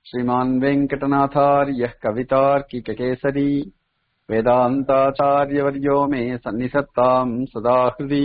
श्रीमान् वेङ्कटनाथार्यः कवितार्किककेसरी वेदान्ताचार्यवर्यो मे सन्निधत्ताम् सदा हृदि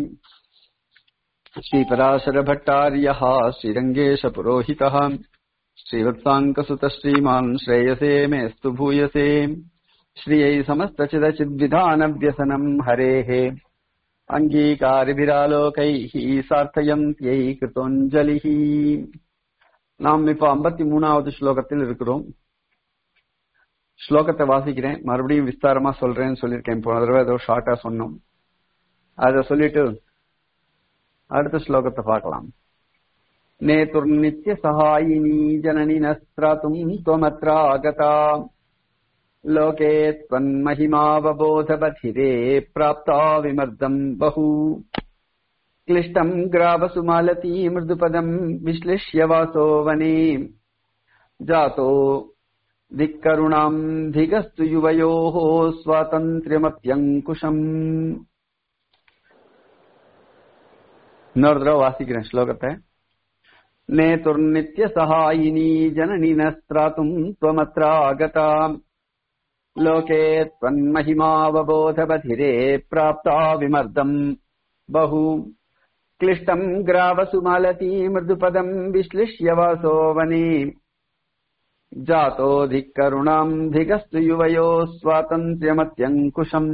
श्रीपराशरभट्टार्यः श्रीरङ्गेशपुरोहितः श्रीवत्साङ्कसुतः श्रीमान् श्रेयसे मेऽस्तु भूयसे श्रियै समस्तचिदचिद्विधानव्यसनम् हरेः அங்கீகாரிபிராலோகைஹி சார்த்தயந்தியை கிருத்தோஞ்சலிஹி நாம் இப்ப ஐம்பத்தி மூணாவது ஸ்லோகத்தில் இருக்கிறோம் ஸ்லோகத்தை வாசிக்கிறேன் மறுபடியும் விஸ்தாரமா சொல்றேன்னு சொல்லியிருக்கேன் போன தடவை ஏதோ ஷார்ட்டா சொன்னோம் அத சொல்லிட்டு அடுத்த ஸ்லோகத்தை பார்க்கலாம் நேதுர்நித்ய சகாயினி ஜனனி நஸ்திராத்தும் त्वमत्रागता लोके त्वन्महिमावबोधबधिरे प्राप्ता विमर्दम् बहु क्लिष्टम् ग्रावसुमालती मृदुपदम् विश्लिष्य वासो वने जातो धिक्करुणाम् धिगस्तु युवयोः स्वातन्त्र्यमप्यङ्कुशम् இன்னொரு தடவை வாசிக்கிறேன் ஸ்லோகத்தை நேதுர்நித்ய சகாயினி ஜனனி நஸ்திராத்தும் त्वमत्र आगता लोके त्वन्महिमावबोधबधिरे प्राप्ता विमर्दम् बहु क्लिष्टम् ग्रावसुमालती मृदुपदम् विश्लिष्य वासो वने जातो धिक्करुणाम् धिगस्तु युवयोः स्वातन्त्र्यमत्यङ्कुशम्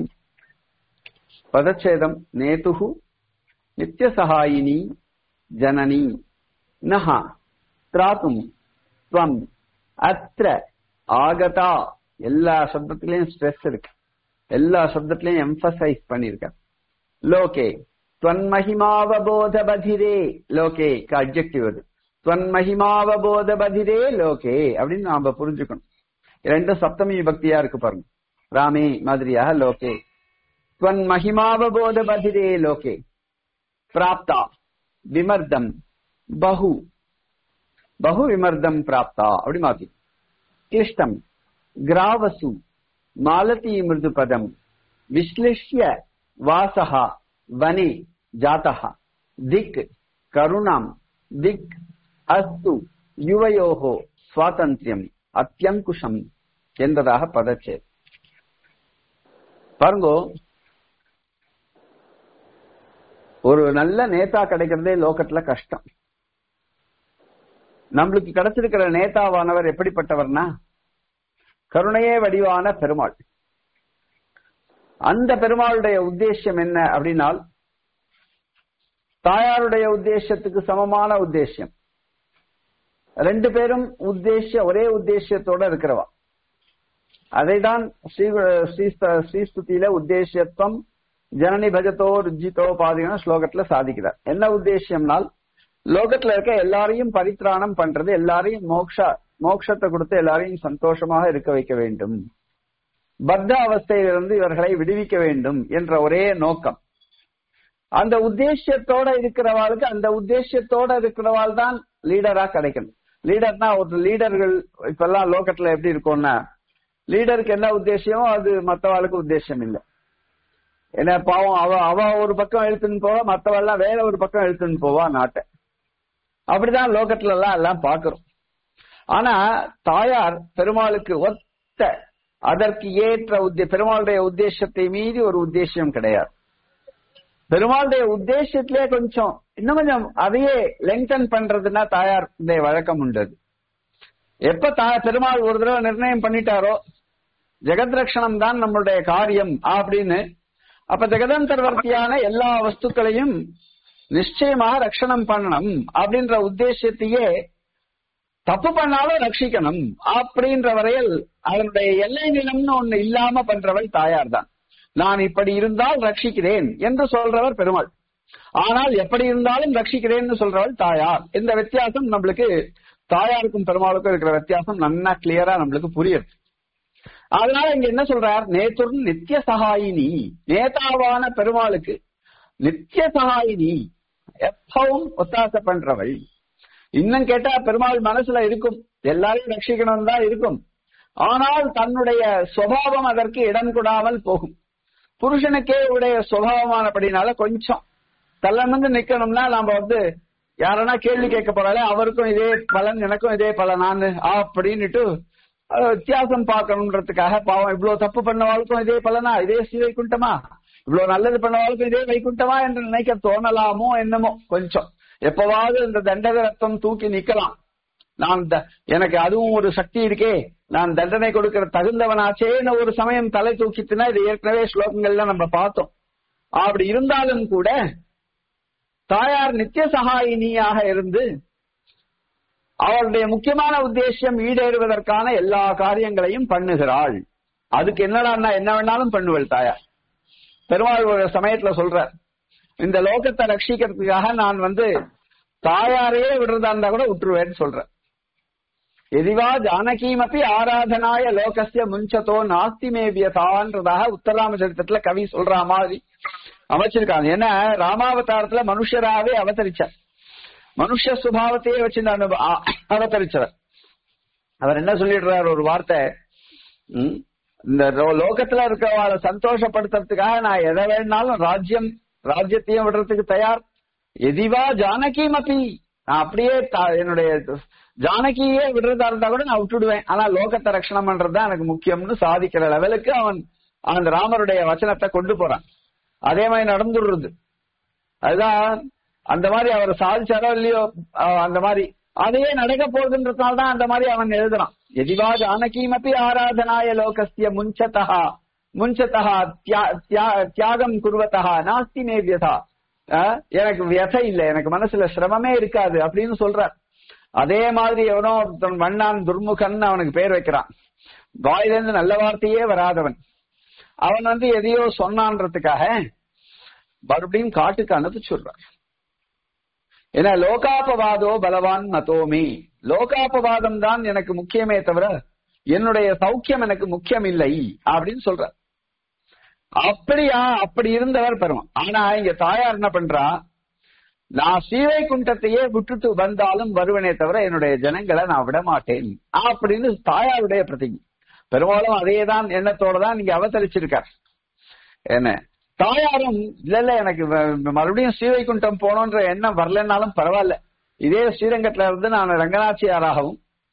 पदच्छेदम् नेतुः नित्यसहायिनी जननी नः त्रातुम् त्वम् अत्र ஆகதா எல்லா சப்தத்திலையும் ஸ்ட்ரெஸ் இருக்கு எல்லா சப்தத்திலையும் எம்பசைஸ் பண்ணிருக்க லோகே துவன்மஹிமாவபோதபதிரே லோகே அப்ஜெக்டிவ் அது துவன்மஹிமாவபோதபதிரே லோகே அப்படின்னு நாம புரிஞ்சுக்கணும் ரெண்டும் சப்தமி பக்தியா இருக்கு பாருங்க ராமே மாதிரியாக லோகே துவன்மஹிமாவபோதபதிரே லோகே பிராப்தா விமர்தம் பகு பகு விமர்தம் பிராப்தா அப்படி மாத்தி क्लिष्टम् ग्रावसु मालती मृदुपदम् विश्लिष्य वासः वने जातः दिक् करुणाम् दिक् अस्तु யுவயோः சுவாதந்திரியம் அத்தியங்குஷம் என்பதாக பதச்சே பாருங்கோ ஒரு நல்ல நேதா கிடைக்கிறதே லோகத்துல கஷ்டம் நம்மளுக்கு கிடைச்சிருக்கிற நேதாவானவர் எப்படிப்பட்டவர்னா கருணையே வடிவான பெருமாள் அந்த பெருமாளுடைய உத்தேசம் என்ன அப்படின்னால் தாயாருடைய உத்தேசத்துக்கு சமமான உத்தேசம் ரெண்டு பேரும் உத்தேச ஒரே உத்தேசத்தோட இருக்கிறவா அதைதான் ஸ்ரீ ஸ்ரீஸ்துதியில உத்தேசத்துவம் ஜனனி பஜத்தோ ருஜித்தோ பாதிகன ஸ்லோகத்துல சாதிக்கிறார் என்ன உத்தேசம்னால் லோகத்துல இருக்க எல்லாரையும் பரித்ராணம் பண்றது எல்லாரையும் மோக்ஷா மோக்ஷத்தை கொடுத்து எல்லாரையும் சந்தோஷமாக இருக்க வைக்க வேண்டும் பத்த அவஸ்தையிலிருந்து இவர்களை விடுவிக்க வேண்டும் என்ற ஒரே நோக்கம் அந்த உத்தேசத்தோட இருக்கிறவாளுக்கு அந்த உத்தேசத்தோட இருக்கிறவாள் தான் லீடரா கிடைக்கணும் லீடர்னா ஒரு லீடர்கள் இப்பெல்லாம் லோகத்துல எப்படி இருக்கும்னா லீடருக்கு என்ன உத்தேசமோ அது மத்தவாளுக்கு உத்தேசம் இல்லை ஏன்னா பாவம் அவ அவ ஒரு பக்கம் எழுத்துன்னு போவா மத்தவெல்லாம் வேற ஒரு பக்கம் எழுத்துன்னு போவா நாட்டை அப்படிதான் லோகத்துல எல்லாம் எல்லாம் பாக்குறோம் ஆனா தாயார் பெருமாளுக்கு ஒத்த அதற்கு ஏற்ற உத்தே பெருமாளுடைய உத்தேசத்தை மீறி ஒரு உத்தேசம் கிடையாது பெருமாளுடைய உத்தேசத்திலே கொஞ்சம் இன்னும் கொஞ்சம் அதையே லெங்டன் பண்றதுன்னா தாயார் வழக்கம் உண்டது எப்ப தா பெருமாள் ஒரு தடவை நிர்ணயம் பண்ணிட்டாரோ ஜெகத் ரட்சணம் தான் நம்மளுடைய காரியம் அப்படின்னு அப்ப ஜெகதந்தர்வர்த்தியான எல்லா வஸ்துக்களையும் நிச்சயமாக ரட்சணம் பண்ணணும் அப்படின்ற உத்தேசத்தையே தப்பு பண்ணாலும் ரட்சிக்கணும் அப்படின்ற வரையில் அதனுடைய எல்லை நிலம்னு ஒண்ணு இல்லாம பண்றவள் தாயார் தான் நான் இப்படி இருந்தால் ரட்சிக்கிறேன் என்று சொல்றவர் பெருமாள் ஆனால் எப்படி இருந்தாலும் ரட்சிக்கிறேன்னு சொல்றவள் தாயார் இந்த வித்தியாசம் நம்மளுக்கு தாயாருக்கும் பெருமாளுக்கும் இருக்கிற வித்தியாசம் நன்னா கிளியரா நம்மளுக்கு புரியுது அதனால இங்க என்ன சொல்றார் நேத்துடன் நித்திய சகாயினி நேதாவான பெருமாளுக்கு நித்திய சகாயினி எப்பவும் ஒத்தாசை பண்றவள் இன்னும் கேட்டா பெருமாள் மனசுல இருக்கும் எல்லாரையும் ரட்சிக்கணும் தான் இருக்கும் ஆனால் தன்னுடைய சுவாவம் அதற்கு இடம் கொடாமல் போகும் புருஷனுக்கே உடைய சுவாவமானபடினால கொஞ்சம் தள்ளமிருந்து நிக்கணும்னா நாம வந்து யாரனா கேள்வி கேட்க போறாளே அவருக்கும் இதே பலன் எனக்கும் இதே பலனான்னு அப்படின்னுட்டு அஹ், வித்தியாசம் பார்க்கணுன்றதுக்காக பாவம் இவ்வளவு தப்பு பண்ணவாளுக்கும் இதே பலனா இதே ஸ்ரீ வைகுண்டமா இவ்வளவு நல்லது பண்ணவாளுக்கும் இதே வைகுண்டமா என்று நினைக்க தோணலாமோ என்னமோ கொஞ்சம் எப்பவாவது இந்த தண்டக ரத்தம் தூக்கி நிக்கலாம் நான் த- எனக்கு அதுவும் ஒரு சக்தி இருக்கே நான் தண்டனை கொடுக்கிற தகுந்தவனாச்சேன்னு ஒரு சமயம் தலை தூக்கிட்டுனா இது ஏற்கனவே ஸ்லோகங்கள்ல நம்ம பார்த்தோம் அப்படி இருந்தாலும் கூட தாயார் நித்திய சகாயினியாக இருந்து அவருடைய முக்கியமான உத்தேசம் ஈடேறுவதற்கான எல்லா காரியங்களையும் பண்ணுகிறாள் அதுக்கு என்னடா என்ன வேணாலும் பண்ணுவள் தாயார் பெருமாள் ஒரு சமயத்துல சொல்றார் இந்த லோகத்தை ரட்சிக்கிறதுக்காக நான் வந்து தாயாரையே விடுறதா இருந்தா கூட விட்டுருவேன்னு சொல்றேன் எதிவா ஜானகீமப்பி ஆராதனாய லோகஸ்ய முஞ்சதோ நாஸ்தி மேவியதான்றதாக உத்தராம சரித்திரத்துல கவி சொல்ற மாதிரி அமைச்சிருக்காங்க ஏன்னா ராமாவதாரத்துல மனுஷராவே அவதரிச்சார் மனுஷ சுபாவத்தையே வச்சு நான் அவதரிச்சவர் அவர் என்ன சொல்லிடுறார் ஒரு வார்த்தை ம், இந்த லோ- லோகத்துல இருக்கிறவாளை சந்தோஷப்படுத்துறதுக்காக நான் எதை வேணாலும் ராஜ்யம் ராஜ்யத்தையும் விடுறதுக்கு தயார் எதிவா ஜானகிமப்பி நான் அப்படியே தா- என்னுடைய ஜானகியே விடுறதா இருந்தா கூட நான் விட்டுடுவேன் ஆனா லோகத்தை ரட்சணம் பண்றதுதான் எனக்கு முக்கியம்னு சாதிக்கிற லெவலுக்கு அவன் அந்த ராமருடைய வச்சனத்தை கொண்டு போறான் அதே மாதிரி நடந்துடுறது அதுதான் அந்த மாதிரி அவர் சாதிச்சாரோ இல்லையோ அஹ் அந்த மாதிரி அதையே நடக்க போகுதுன்றதுனால தான் அந்த மாதிரி அவன் எழுதுறான் எதிவா ஜானகீமப்பி ஆராதனாய லோகஸ்ய முஞ்சதா முஞ்சதா தியா- தியா- தியாகம் குருவதா நாஸ்தி மே வியதா அஹ் எனக்கு வியதை இல்ல எனக்கு மனசுல சிரமமே இருக்காது அப்படின்னு சொல்றார் அதே மாதிரி எவனோ ஒருத்தன் வண்ணான் துர்முகன் அவனுக்கு பேர் வைக்கிறான் வாயிலிருந்து நல்ல வார்த்தையே வராதவன் அவன் வந்து எதையோ சொன்னான்றதுக்காக மறுபடியும் காட்டுக்கு அனுப்பிச்சு சொல்றான் ஏன்னா லோகாபவாதோ பலவான் மதோமி லோகாபவாதம் தான் எனக்கு முக்கியமே தவிர என்னுடைய சௌக்கியம் எனக்கு முக்கியம் இல்லை அப்படின்னு சொல்றார் அப்படியா அப்படி இருந்தவர் பெறுவான் ஆனா இங்க தாயார் என்ன பண்றா நான் ஸ்ரீவைகுண்டத்தையே விட்டுட்டு வந்தாலும் வருவனே தவிர என்னுடைய ஜனங்களை நான் விட மாட்டேன் அப்படின்னு தாயாருடைய பிரதிஜை பெரும்பாலும் அதேதான் எண்ணத்தோட தான் நீங்க அவதரிச்சிருக்கார் என்ன தாயாரும் இல்ல இல்ல எனக்கு வ- மறுபடியும் ஸ்ரீவைகுண்டம் போகணுன்ற எண்ணம் வரலன்னாலும் பரவாயில்ல இதே ஸ்ரீரங்கத்துல இருந்து நான் ரங்கநாச்சியாராகவும்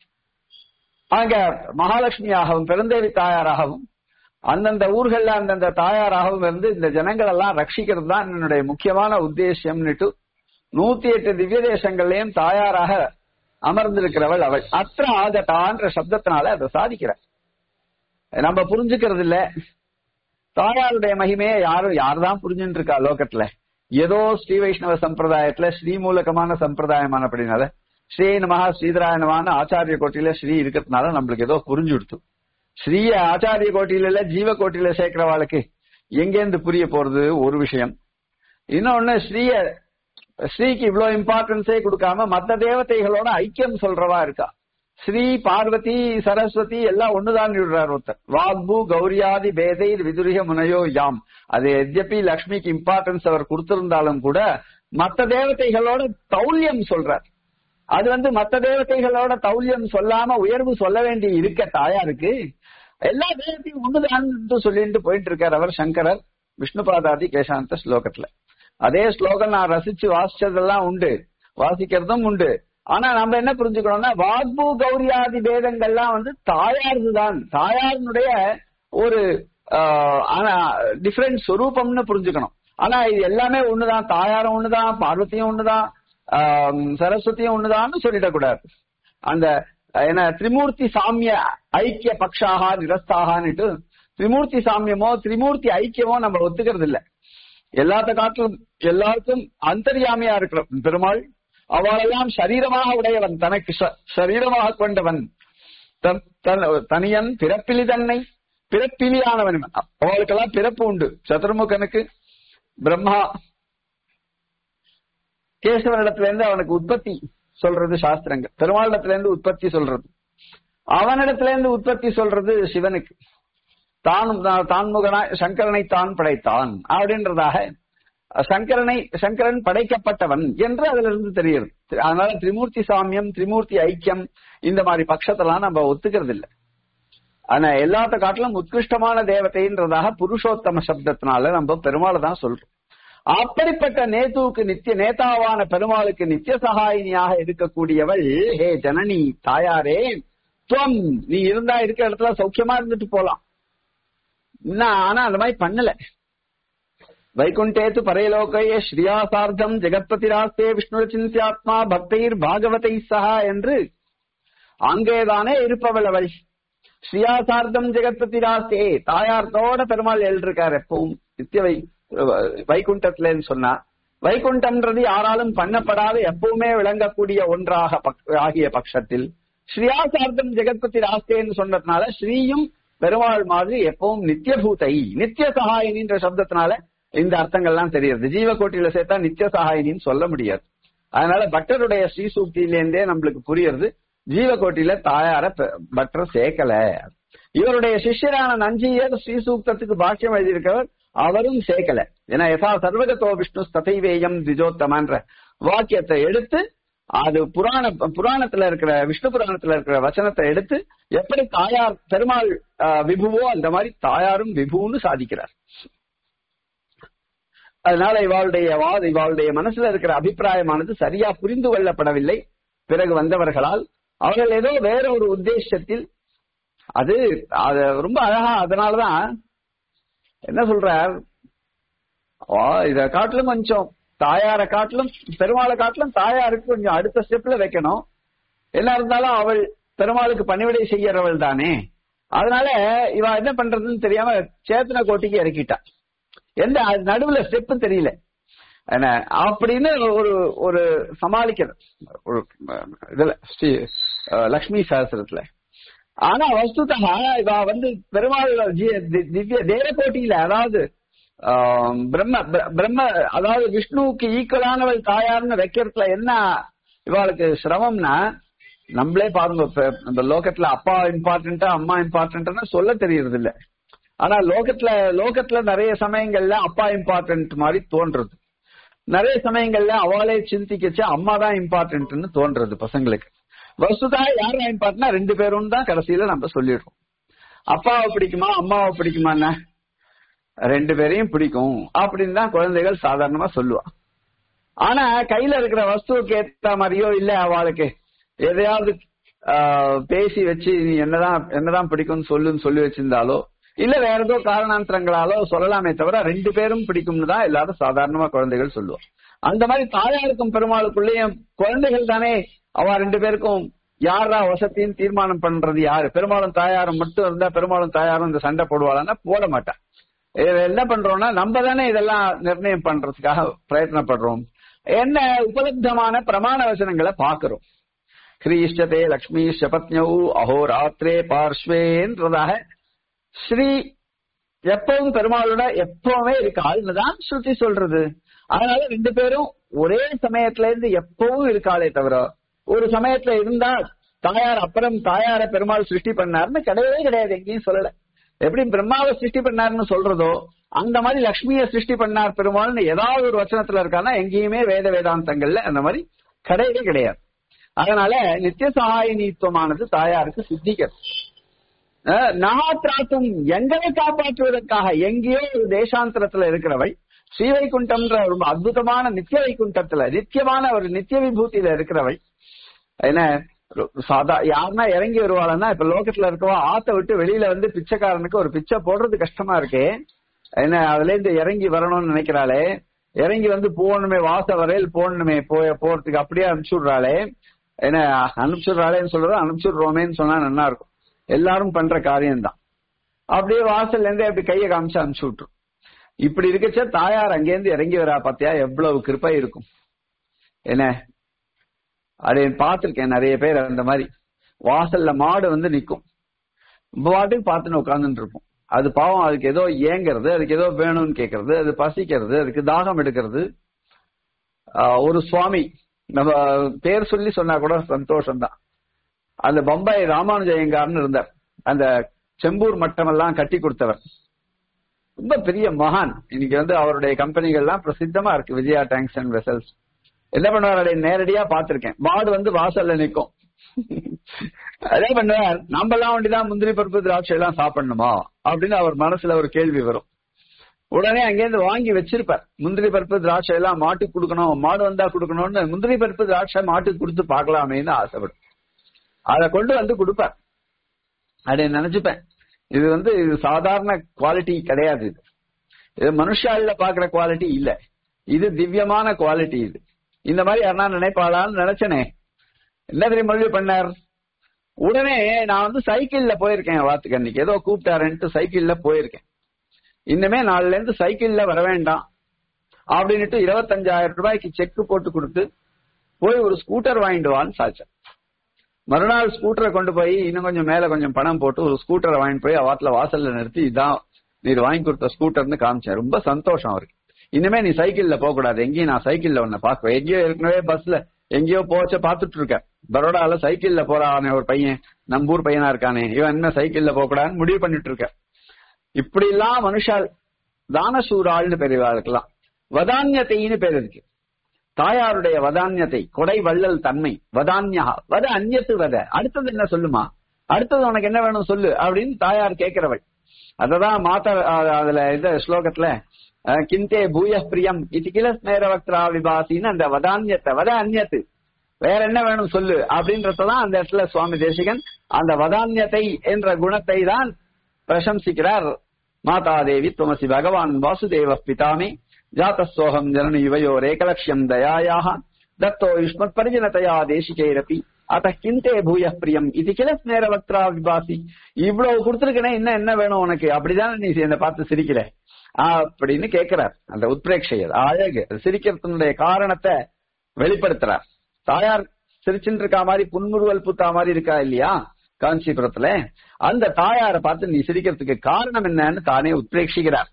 அங்க மகாலட்சுமியாகவும் பெருந்தேவி தாயாராகவும் அந்தந்த ஊர்கள்ல அந்தந்த தாயாராகவும் இருந்து இந்த ஜனங்கள் எல்லாம் ரட்சிக்கிறது தான் என்னுடைய முக்கியமான உத்தேசியம்னுட்டு நூத்தி எட்டு திவ்ய தேசங்கள்லயும் தாயாராக அமர்ந்திருக்கிறவள் அவள் அത്ര ஆகட்டான்ற சப்தத்தினால அதை சாதிக்கிறார் நம்ம புரிஞ்சுக்கிறது இல்ல தாயாருடைய மகிமையை யாரும் யார்தான் புரிஞ்சுட்டு இருக்கா லோகத்துல ஏதோ ஸ்ரீ வைஷ்ணவ சம்பிரதாயத்துல ஸ்ரீமூலகமான சம்பிரதாயமான அப்படினால ஸ்ரீ நமஹா ஸ்ரீதராயணமான ஆச்சாரிய கோட்டியில ஸ்ரீ இருக்கிறதுனால நம்மளுக்கு ஏதோ புரிஞ்சுடுத்து ஸ்ரீய ஆச்சாரிய கோட்டியில இல்ல ஜீவ கோட்டியில சேர்க்கிறவாளுக்கு எங்கேருந்து புரிய போறது ஒரு விஷயம் இன்னொன்னு ஸ்ரீய ஸ்ரீக்கு இவ்வளவு இம்பார்ட்டன்ஸே கொடுக்காம மத்த தேவதைகளோட ஐக்கியம் சொல்றவா இருக்கா ஸ்ரீ பார்வதி சரஸ்வதி எல்லாம் ஒண்ணுதான் விடுறார் ஒருத்தர் வாக்பு கௌரியாதி பேதை விதுரிக முனையோ யாம் அது எத்யபி லக்ஷ்மிக்கு இம்பார்ட்டன்ஸ் அவர் கொடுத்திருந்தாலும் கூட மத்த தேவதைகளோட தௌல்யம் சொல்றார் அது வந்து மத்த தேவதைகளோட தௌல்யம் சொல்லாம உயர்வு சொல்ல வேண்டி இருக்க தாயாருக்கு எல்லா தேவத்தையும் ஒண்ணுதான் சொல்லிட்டு போயிட்டு இருக்கார் அவர் சங்கரர் விஷ்ணுபாதாதி கேசாந்த ஸ்லோகத்துல அதே ஸ்லோகம் நான் ரசிச்சு வாசிச்சதெல்லாம் உண்டு வாசிக்கிறதும் உண்டு ஆனா நம்ம என்ன புரிஞ்சுக்கணும்னா வாக்பு கௌரியாதி பேதங்கள்லாம் வந்து தாயார்துதான் தாயாருடைய ஒரு டிஃபரெண்ட் சொரூபம்னு புரிஞ்சுக்கணும் ஆனா இது எல்லாமே ஒண்ணுதான் தாயாரும் ஒண்ணுதான் பார்வதியும் ஒண்ணுதான் ஆஹ் சரஸ்வதியும் ஒண்ணுதான்னு சொல்லிடக்கூடாது அந்த என்ன திரிமூர்த்தி சாமிய ஐக்கிய பக்ஷாகா நிரஸ்தாகான்னுட்டு திரிமூர்த்தி சாமியமோ திரிமூர்த்தி ஐக்கியமோ நம்ம ஒத்துக்கிறது இல்ல எல்லாத்த காட்டிலும் எல்லாருக்கும் அந்தர்யாமியா இருக்கிற பெருமாள் அவளெல்லாம் சரீரமாக உடையவன் தனக்கு ச- சரீரமாக கொண்டவன் தன்- தன்- தனியன் பிறப்பிலி தன்னை பிறப்பிலியானவன் இவன். அவளுக்கெல்லாம் பிறப்பு உண்டு சதுர்முகனுக்கு பிரம்மா கேசவனிடத்துல இருந்து அவனுக்கு உற்பத்தி சொல்றது சாஸ்திரங்கள் பெருமாளிடத்துல இருந்து உற்பத்தி சொல்றது அவனிடத்துல இருந்து உற்பத்தி சொல்றது சிவனுக்கு தான் தான் முகனாய் சங்கரனை தான் படைத்தான் அப்படின்றதாக சங்கரனை சங்கரன் படைக்கப்பட்டவன் என்று அதுல இருந்து தெரியுது அதனால திரிமூர்த்தி சாமியம் திரிமூர்த்தி ஐக்கியம் இந்த மாதிரி பட்சத்தெல்லாம் நம்ம ஒத்துக்கிறது இல்ல ஆனா எல்லாத்த காட்டிலும் உத்கிருஷ்டமான தேவதைன்றதாக புருஷோத்தம சப்தத்தினால நம்ம பெருமாளை தான் சொல்றோம் அப்படிப்பட்ட நேதுவுக்கு நித்திய நேதாவான பெருமாளுக்கு நித்திய சகாயினியாக இருக்கக்கூடியவள் ஹே ஜனனி தாயாரே துவம் நீ இருந்தா இருக்கிற இடத்துல சௌக்கியமா இருந்துட்டு போலாம் என்ன, ஆனா அந்த மாதிரி பண்ணல வைகுண்டேத்து பரையலோகையே ஸ்ரீயாசார்த்தம் ஜெகத்பதிராஸ்தே விஷ்ணு சிந்தியாத்மா பக்தைர் பாகவதை சஹா என்று அங்கேதானே இருப்பவள் அவள் ஸ்ரீயாசார்த்தம் ஜெகத்பதிராஸ்தே தாயார்த்தோட பெருமாள் எழுதிருக்கார் எப்பவும் நித்திய வை வைகுண்டத்துலன்னு சொன்னா வைகுண்டம்ன்றது யாராலும் பண்ணப்படாத எப்பவுமே விளங்கக்கூடிய ஒன்றாக பக்- ஆகிய பட்சத்தில் ஸ்ரீயாசார்த்தம் ஜெகத்பதி ராஸ்தேன்னு சொன்னதுனால ஸ்ரீயும் பெருமாள் மாதிரி எப்பவும் நித்தியபூதை நித்திய சகாயினின்ற சப்தத்தினால இந்த அர்த்தங்கள்லாம் தெரியுது ஜீவகோட்டியில சேர்த்தா நித்திய சகாயினின்னு சொல்ல முடியாது அதனால பட்டருடைய ஸ்ரீ சூக்தியிலேருந்தே நம்மளுக்கு புரியுறது ஜீவகோட்டியில தாயார பெ- பட்டர் சேர்க்கல இவருடைய சிஷ்யரான நஞ்சியர் ஸ்ரீ சூக்தத்துக்கு பாக்கியம் எழுதியிருக்கிறவர் அவரும் சேர்க்கல ஏன்னா யதா சர்வகதோ விஷ்ணு ததைவேயம் திஜோத்தமன்ற வாக்கியத்தை எடுத்து அது புராண புராணத்துல இருக்கிற விஷ்ணு புராணத்துல இருக்கிற வச்சனத்தை எடுத்து எப்படி தாயார் பெருமாள் ஆஹ், விபுவோ அந்த மாதிரி தாயாரும் விபுன்னு சாதிக்கிறார் அதனால இவாளுடைய வாத இவாளுடைய மனசுல இருக்கிற அபிப்பிராயமானது சரியா புரிந்து கொள்ளப்படவில்லை பிறகு வந்தவர்களால் அவர்கள் ஏதோ வேற ஒரு உத்தேசத்தில் அது அது ரொம்ப அழகா அதனாலதான் என்ன சொல்றார் ஆ, இத காட்டிலும் கொஞ்சம் தாயார காட்டிலும் பெருமாளை காட்டிலும் தாயாருக்கு கொஞ்சம் அடுத்த ஸ்டெப்ல வைக்கணும் என்ன இருந்தாலும் அவள் பெருமாளுக்கு பணிவிடை செய்யறவள் தானே அதனால இவ என்ன பண்றதுன்னு தெரியாம சேத்தன கோட்டிக்கு இறக்கிட்டா எந்த அது நடுவுல ஸ்டெப் தெரியல என்ன அப்படின்னு ஒரு ஒரு சமாளிக்கிறது ஒரு அஹ், இதுல ஸ்ரீ அஹ், லக்ஷ்மி சாஸ்திரத்துல ஆனா வஸ்துதா இவ வந்து பெருமாள் ஜி- தி- திவ்ய தேவகோட்டியில அதாவது ஆம், பிரம்ம பிர- பிரம்ம அதாவது விஷ்ணுவுக்கு ஈக்குவலானவள் தாயார்னு வைக்கிறதுல என்ன இவாளுக்கு சிரமம்னா நம்மளே பாருங்க இப்ப இந்த லோகத்துல அப்பா இம்பார்ட்டன்டா அம்மா இம்பார்ட்டன்ட்னு சொல்ல தெரியறது இல்ல ஆனா லோகத்துல லோகத்துல நிறைய சமயங்கள்ல அப்பா இம்பார்ட்டன்ட் மாதிரி தோன்றது நிறைய சமயங்கள்ல அவளே சிந்திக்கச்சு அம்மா தான் இம்பார்ட்டன்ட்னு தோன்றது பசங்களுக்கு வசுதா யாரும் இம்பார்ட்டன்ட்னா ரெண்டு பேரும் தான் கடைசியில நம்ம சொல்லிடுறோம் அப்பாவை பிடிக்குமா அம்மாவை பிடிக்குமாண்ணா ரெண்டு பேரையும் பிடிக்கும் அப்படின்னு தான் குழந்தைகள் சாதாரணமா சொல்லுவா ஆனா கையில இருக்கிற வஸ்துவுக்கு ஏத்த மாதிரியோ இல்ல அவளுக்கு எதையாவது ஆஹ், பேசி வச்சு நீ என்னதான் என்னதான் பிடிக்கும்னு சொல்லுன்னு சொல்லி வச்சிருந்தாலோ இல்ல வேற ஏதோ காரணாந்தரங்களாலோ சொல்லலாமே தவிர ரெண்டு பேரும் பிடிக்கும்னு தான் எல்லாரும் சாதாரணமா குழந்தைகள் சொல்லுவோம் அந்த மாதிரி தாயாருக்கும் பெருமாளுக்குள்ளேயும் குழந்தைகள் தானே அவ ரெண்டு பேருக்கும் யாரா வசத்தின்னு தீர்மானம் பண்றது யாரு பெருமாளும் தாயாரும் மட்டும் இருந்தா பெருமாளும் தாயாரும் இந்த சண்டை போடுவாளான்னா போட மாட்டா இது என்ன பண்றோம்னா நம்ம தானே இதெல்லாம் நிர்ணயம் பண்றதுக்காக பிரயத்னப்படுறோம் என்ன உபலப்தமான பிரமாண வசனங்களை பாக்குறோம் கிரீஷ்டதே லக்ஷ்மி சபத்யௌ அஹோராத்திரே பார்ஷ்வேன்றதாக ஸ்ரீ எப்பவும் பெருமாளோட எப்பவுமே இருக்காள்னு தான் ஸ்ருதி சொல்றது அதனால ரெண்டு பேரும் ஒரே சமயத்துல இருந்து எப்பவும் இருக்காளே தவிர ஒரு சமயத்துல இருந்தா தாயார் அப்புறம் தாயார பெருமாள் சிருஷ்டி பண்ணாருன்னு கிடையவே கிடையாது எங்கேயும் சொல்லல எப்படி பிரம்மாவை சிருஷ்டி பண்ணாருன்னு சொல்றதோ அந்த மாதிரி லக்ஷ்மியை சிருஷ்டி பண்ணார் பெருமாள்னு ஏதாவது ஒரு வச்சனத்துல இருக்கான்னா எங்கேயுமே வேத வேதாந்தங்கள்ல அந்த மாதிரி கிடையவே கிடையாது அதனால நித்திய சகாயினித்துவமானது தாயாருக்கு சித்திக்கிறது அஹ் நகாத்ராத்தும் எங்களை காப்பாற்றுவதற்காக எங்கேயோ ஒரு தேசாந்தரத்துல இருக்கிறவள் ஸ்ரீவைகுண்டம்ன்ற ரொம்ப அற்புதமான நித்திய வைகுண்டத்துல நித்தியமான ஒரு நித்திய விபூதியில இருக்கிறவள் என்ன ஒரு சாதா யாருன்னா இறங்கி வருவாளன்னா இப்ப லோகத்துல இருக்கவா ஆத்த விட்டு வெளியில வந்து பிச்சைக்காரனுக்கு ஒரு பிச்சை போடுறது கஷ்டமா இருக்கே என்ன அதுல இருந்து இறங்கி வரணும்னு நினைக்கிறாளே இறங்கி வந்து போகணுமே வாச வரையில் போகணுமே போய போறதுக்கு அப்படியே அனுப்பிச்சுடுறாளே என்ன அனுப்பிச்சுடுறாளேன்னு சொல்றது அனுப்பிச்சுடுறோமேன்னு சொன்னா நல்லா இருக்கும் எல்லாரும் பண்ற காரியம்தான் அப்படியே வாசல்ல இருந்து அப்படி கையை காமிச்சு அனுப்பிச்சு விட்டுரும் இப்படி இருக்கச்ச தாயார் அங்கேருந்து இறங்கி வரா பாத்தியா எவ்வளவு கிருப்பை இருக்கும் என்ன அதை பார்த்திருக்கேன் நிறைய பேர் அந்த மாதிரி வாசல்ல மாடு வந்து நிக்கும் பாட்டுக்கு பார்த்துன்னு உட்கார்ந்துட்டு இருப்போம் அது பாவம் அதுக்கு ஏதோ ஏங்குறது அதுக்கு ஏதோ வேணும்னு கேக்குறது அது பசிக்கிறது அதுக்கு தாகம் எடுக்கிறது ஆஹ் ஒரு சுவாமி நம்ம பேர் சொல்லி சொன்னா கூட சந்தோஷம் தான் அந்த பம்பாய் ராமானுஜயங்கார்னு இருந்தார் அந்த செம்பூர் மட்டமெல்லாம் கட்டி கொடுத்தவர் ரொம்ப பெரிய மகான் இன்னைக்கு வந்து அவருடைய கம்பெனிகள்லாம் பிரசித்தமா இருக்கு விஜயா டேங்க்ஸ் அண்ட் வெசல்ஸ் என்ன பண்ணுவார் நேரடியா பார்த்திருக்கேன் மாடு வந்து வாசல்ல நிக்கும் அதே பண்ணுவார் நம்ம எல்லாம் வேண்டிதான் முந்திரி பருப்பு திராட்சை எல்லாம் சாப்பிடணுமா அப்படின்னு அவர் மனசுல ஒரு கேள்வி வரும் உடனே அங்கேருந்து வாங்கி வச்சிருப்பார் முந்திரி பருப்பு திராட்சை எல்லாம் மாட்டுக்கு கொடுக்கணும் மாடு வந்தா கொடுக்கணும்னு முந்திரி பருப்பு திராட்சை மாட்டுக்கு கொடுத்து பார்க்கலாமேன்னு ஆசைப்படும் அதை கொண்டு வந்து கொடுப்பார் அதை நினைச்சுப்பேன் இது வந்து இது சாதாரண குவாலிட்டி கிடையாது இது இது மனுஷால பாக்குற குவாலிட்டி இல்ல இது திவ்யமான குவாலிட்டி இது இந்த மாதிரி யாரா நினைப்பாளான்னு நினைச்சனே என்ன தெரியும் முடிவு பண்ணார் உடனே நான் வந்து சைக்கிள்ல போயிருக்கேன் வாத்துக்கு அன்னைக்கு ஏதோ கூப்பிட்டாருன்ட்டு சைக்கிள்ல போயிருக்கேன் இன்னுமே நாலுல இருந்து சைக்கிள்ல வர வேண்டாம் அப்படின்னுட்டு இருபத்தஞ்சாயிரம் ரூபாய்க்கு செக் போட்டு கொடுத்து போய் ஒரு ஸ்கூட்டர் வாங்கிட்டு வான்னு சாச்சேன் மறுநாள் ஸ்கூட்டரை கொண்டு போய் இன்னும் கொஞ்சம் மேல கொஞ்சம் பணம் போட்டு ஒரு ஸ்கூட்டரை வாங்கிட்டு போய் அவாத்துல வாசல்ல நிறுத்தி இதான் நீர் வாங்கி கொடுத்த ஸ்கூட்டர்னு காமிச்சேன் ரொம்ப சந்தோஷம் அவருக்கு இனிமே நீ சைக்கிள்ல போக கூடாது எங்கேயும் நான் சைக்கிள்ல உன்னை பாக்குவேன் எங்கேயோ ஏற்கனவே பஸ்ல எங்கேயோ போச்ச பாத்துட்டு இருக்கேன் பரோடால சைக்கிள்ல போறானே ஒரு பையன் நம்பூர் பையனா இருக்கானே இவன் என்ன சைக்கிள்ல போக கூடாதுன்னு முடிவு பண்ணிட்டு இருக்க இப்படி எல்லாம் மனுஷால் தானசூராள்னு பேர் இருக்கலாம் வதான்யத்தைன்னு பேர் இருக்கு தாயாருடைய வதான்யத்தை கொடை வள்ளல் தன்மை வதான்யா வத அந்நியத்து வத அடுத்தது என்ன சொல்லுமா அடுத்தது உனக்கு என்ன வேணும் சொல்லு அப்படின்னு தாயார் கேட்கிறவள் அததான் மாத்த அதுல இந்த ஸ்லோகத்துல கிந்தே பூய பிரியம் இது கில ஸ்மேரவக்திரா விபாசின்னு அந்த வதான்யத்தை வத அந்நியத்து வேற என்ன வேணும் சொல்லு அப்படின்றதான் அந்த இடத்துல சுவாமி தேசிகன் அந்த வதான்யத்தை என்ற குணத்தை தான் பிரசம்சிக்கிறார் மாதாதேவி துமசி பகவான் வாசுதேவ பிதாமே ஜாத்தசோகம் ஜனனி யுவயோர் ஏகலட்சியம் தயாயாக தத்தோ யுஷ்மத் பரிஜனதையா தேசிகைரப்பி அத கிந்தே பூய பிரியம் இது கில ஸ்நேரவக்திரா விபாசி இவ்வளவு கொடுத்துருக்கனே இன்னும் என்ன வேணும் உனக்கு அப்படிதானே நீ என்ன பார்த்து சிரிக்கிற அப்படின்னு கேட்கிறார் அந்த உத்பிரேட்சையர் அழகு சிரிக்கிறதுனுடைய காரணத்தை வெளிப்படுத்துறார் தாயார் சிரிச்சுட்டு இருக்கா மாதிரி புன்முறுவல் புத்தா மாதிரி இருக்கா இல்லையா காஞ்சிபுரத்துல அந்த தாயாரை பார்த்து நீ சிரிக்கிறதுக்கு காரணம் என்னன்னு தானே உத்பிரேட்சிக்கிறார்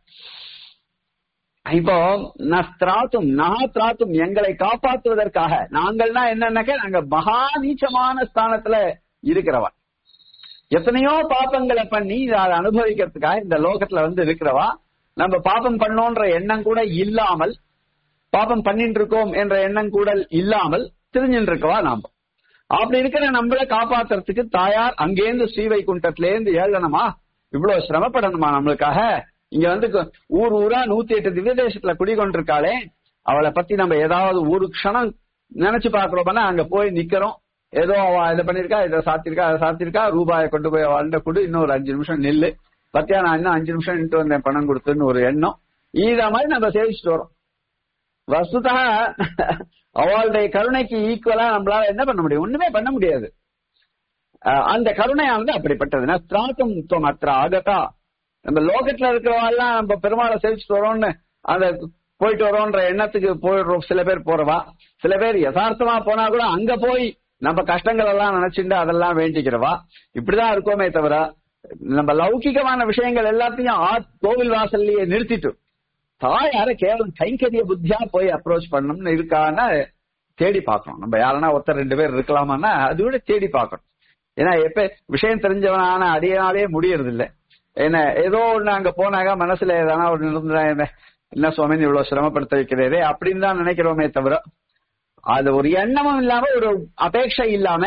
இப்போ நஸ்திராத்தும் நகாத்ராத்தும் எங்களை காப்பாற்றுவதற்காக நாங்கள்னா என்னன்னாக்க நாங்க மகா நீச்சமான ஸ்தானத்துல இருக்கிறவா எத்தனையோ பாப்பங்களை பண்ணி அதை அனுபவிக்கிறதுக்காக இந்த லோகத்துல வந்து இருக்கிறவா நம்ம பாப்பம் பண்ணோன்ற எண்ணம் கூட இல்லாமல் பாப்பம் பண்ணிட்டு இருக்கோம் என்ற எண்ணம் கூட இல்லாமல் தெரிஞ்சுட்டு இருக்கவா நாம அப்படி இருக்கிற நம்மளை காப்பாத்துறதுக்கு தாயார் அங்கேருந்து ஸ்ரீவைகுண்டத்துல இருந்து ஏழனமா இவ்வளவு சிரமப்படணுமா நம்மளுக்காக இங்க வந்து ஊர் ஊரா நூத்தி எட்டு திவ்ய தேசத்துல குடிகொண்டிருக்காளே அவளை பத்தி நம்ம ஏதாவது ஒரு க்ஷணம் நினைச்சு பாக்குறோம்னா அங்க போய் நிக்கிறோம் ஏதோ அவ இதை பண்ணிருக்கா இதை சாத்திருக்கா அதை சாத்திருக்கா ரூபாயை கொண்டு போய் அவள்கிட்ட கொடு இன்னும் அஞ்சு நிமிஷம் நில்லு பத்தியா நான் இன்னும் அஞ்சு நிமிஷம் நின்று வந்தேன் பணம் கொடுத்துன்னு ஒரு எண்ணம் இத மாதிரி நம்ம சேவிச்சுட்டு வரோம் வசுதா அவளுடைய கருணைக்கு ஈக்குவலா நம்மளால என்ன பண்ண முடியும் ஒண்ணுமே பண்ண முடியாது அந்த கருணையானது அப்படிப்பட்டதுன்னா திராத்தும் துவம் அத்திர ஆகத்தா நம்ம லோகத்துல இருக்கிறவெல்லாம் நம்ம பெருமாளை சேவிச்சுட்டு வரோம்னு அந்த போயிட்டு வரோன்ற எண்ணத்துக்கு போயிடுறோம் சில பேர் போறவா சில பேர் யதார்த்தமா போனா கூட அங்க போய் நம்ம கஷ்டங்கள் எல்லாம் நினைச்சுட்டு அதெல்லாம் வேண்டிக்கிறவா இப்படிதான் இருக்கோமே தவிர நம்ம லௌகிகமான விஷயங்கள் எல்லாத்தையும் கோவில் வாசல்லையே நிறுத்திட்டு தாயார கேவலம் கைங்கரிய புத்தியா போய் அப்ரோச் பண்ணணும்னு இருக்கான்னா தேடி பார்க்கணும் நம்ம யாருன்னா ஒருத்தர் ரெண்டு பேர் இருக்கலாமான்னா அது விட தேடி பார்க்கணும் ஏன்னா எப்ப விஷயம் தெரிஞ்சவனான அடியனாலே முடியறது இல்லை என்ன ஏதோ ஒண்ணு அங்க போனாங்க மனசுல ஏதானா ஒரு இருந்தா என்ன சுவாமி இவ்வளவு சிரமப்படுத்த வைக்கிறதே அப்படின்னு தான் நினைக்கிறோமே தவிர அது ஒரு எண்ணமும் இல்லாம ஒரு அபேட்சை இல்லாம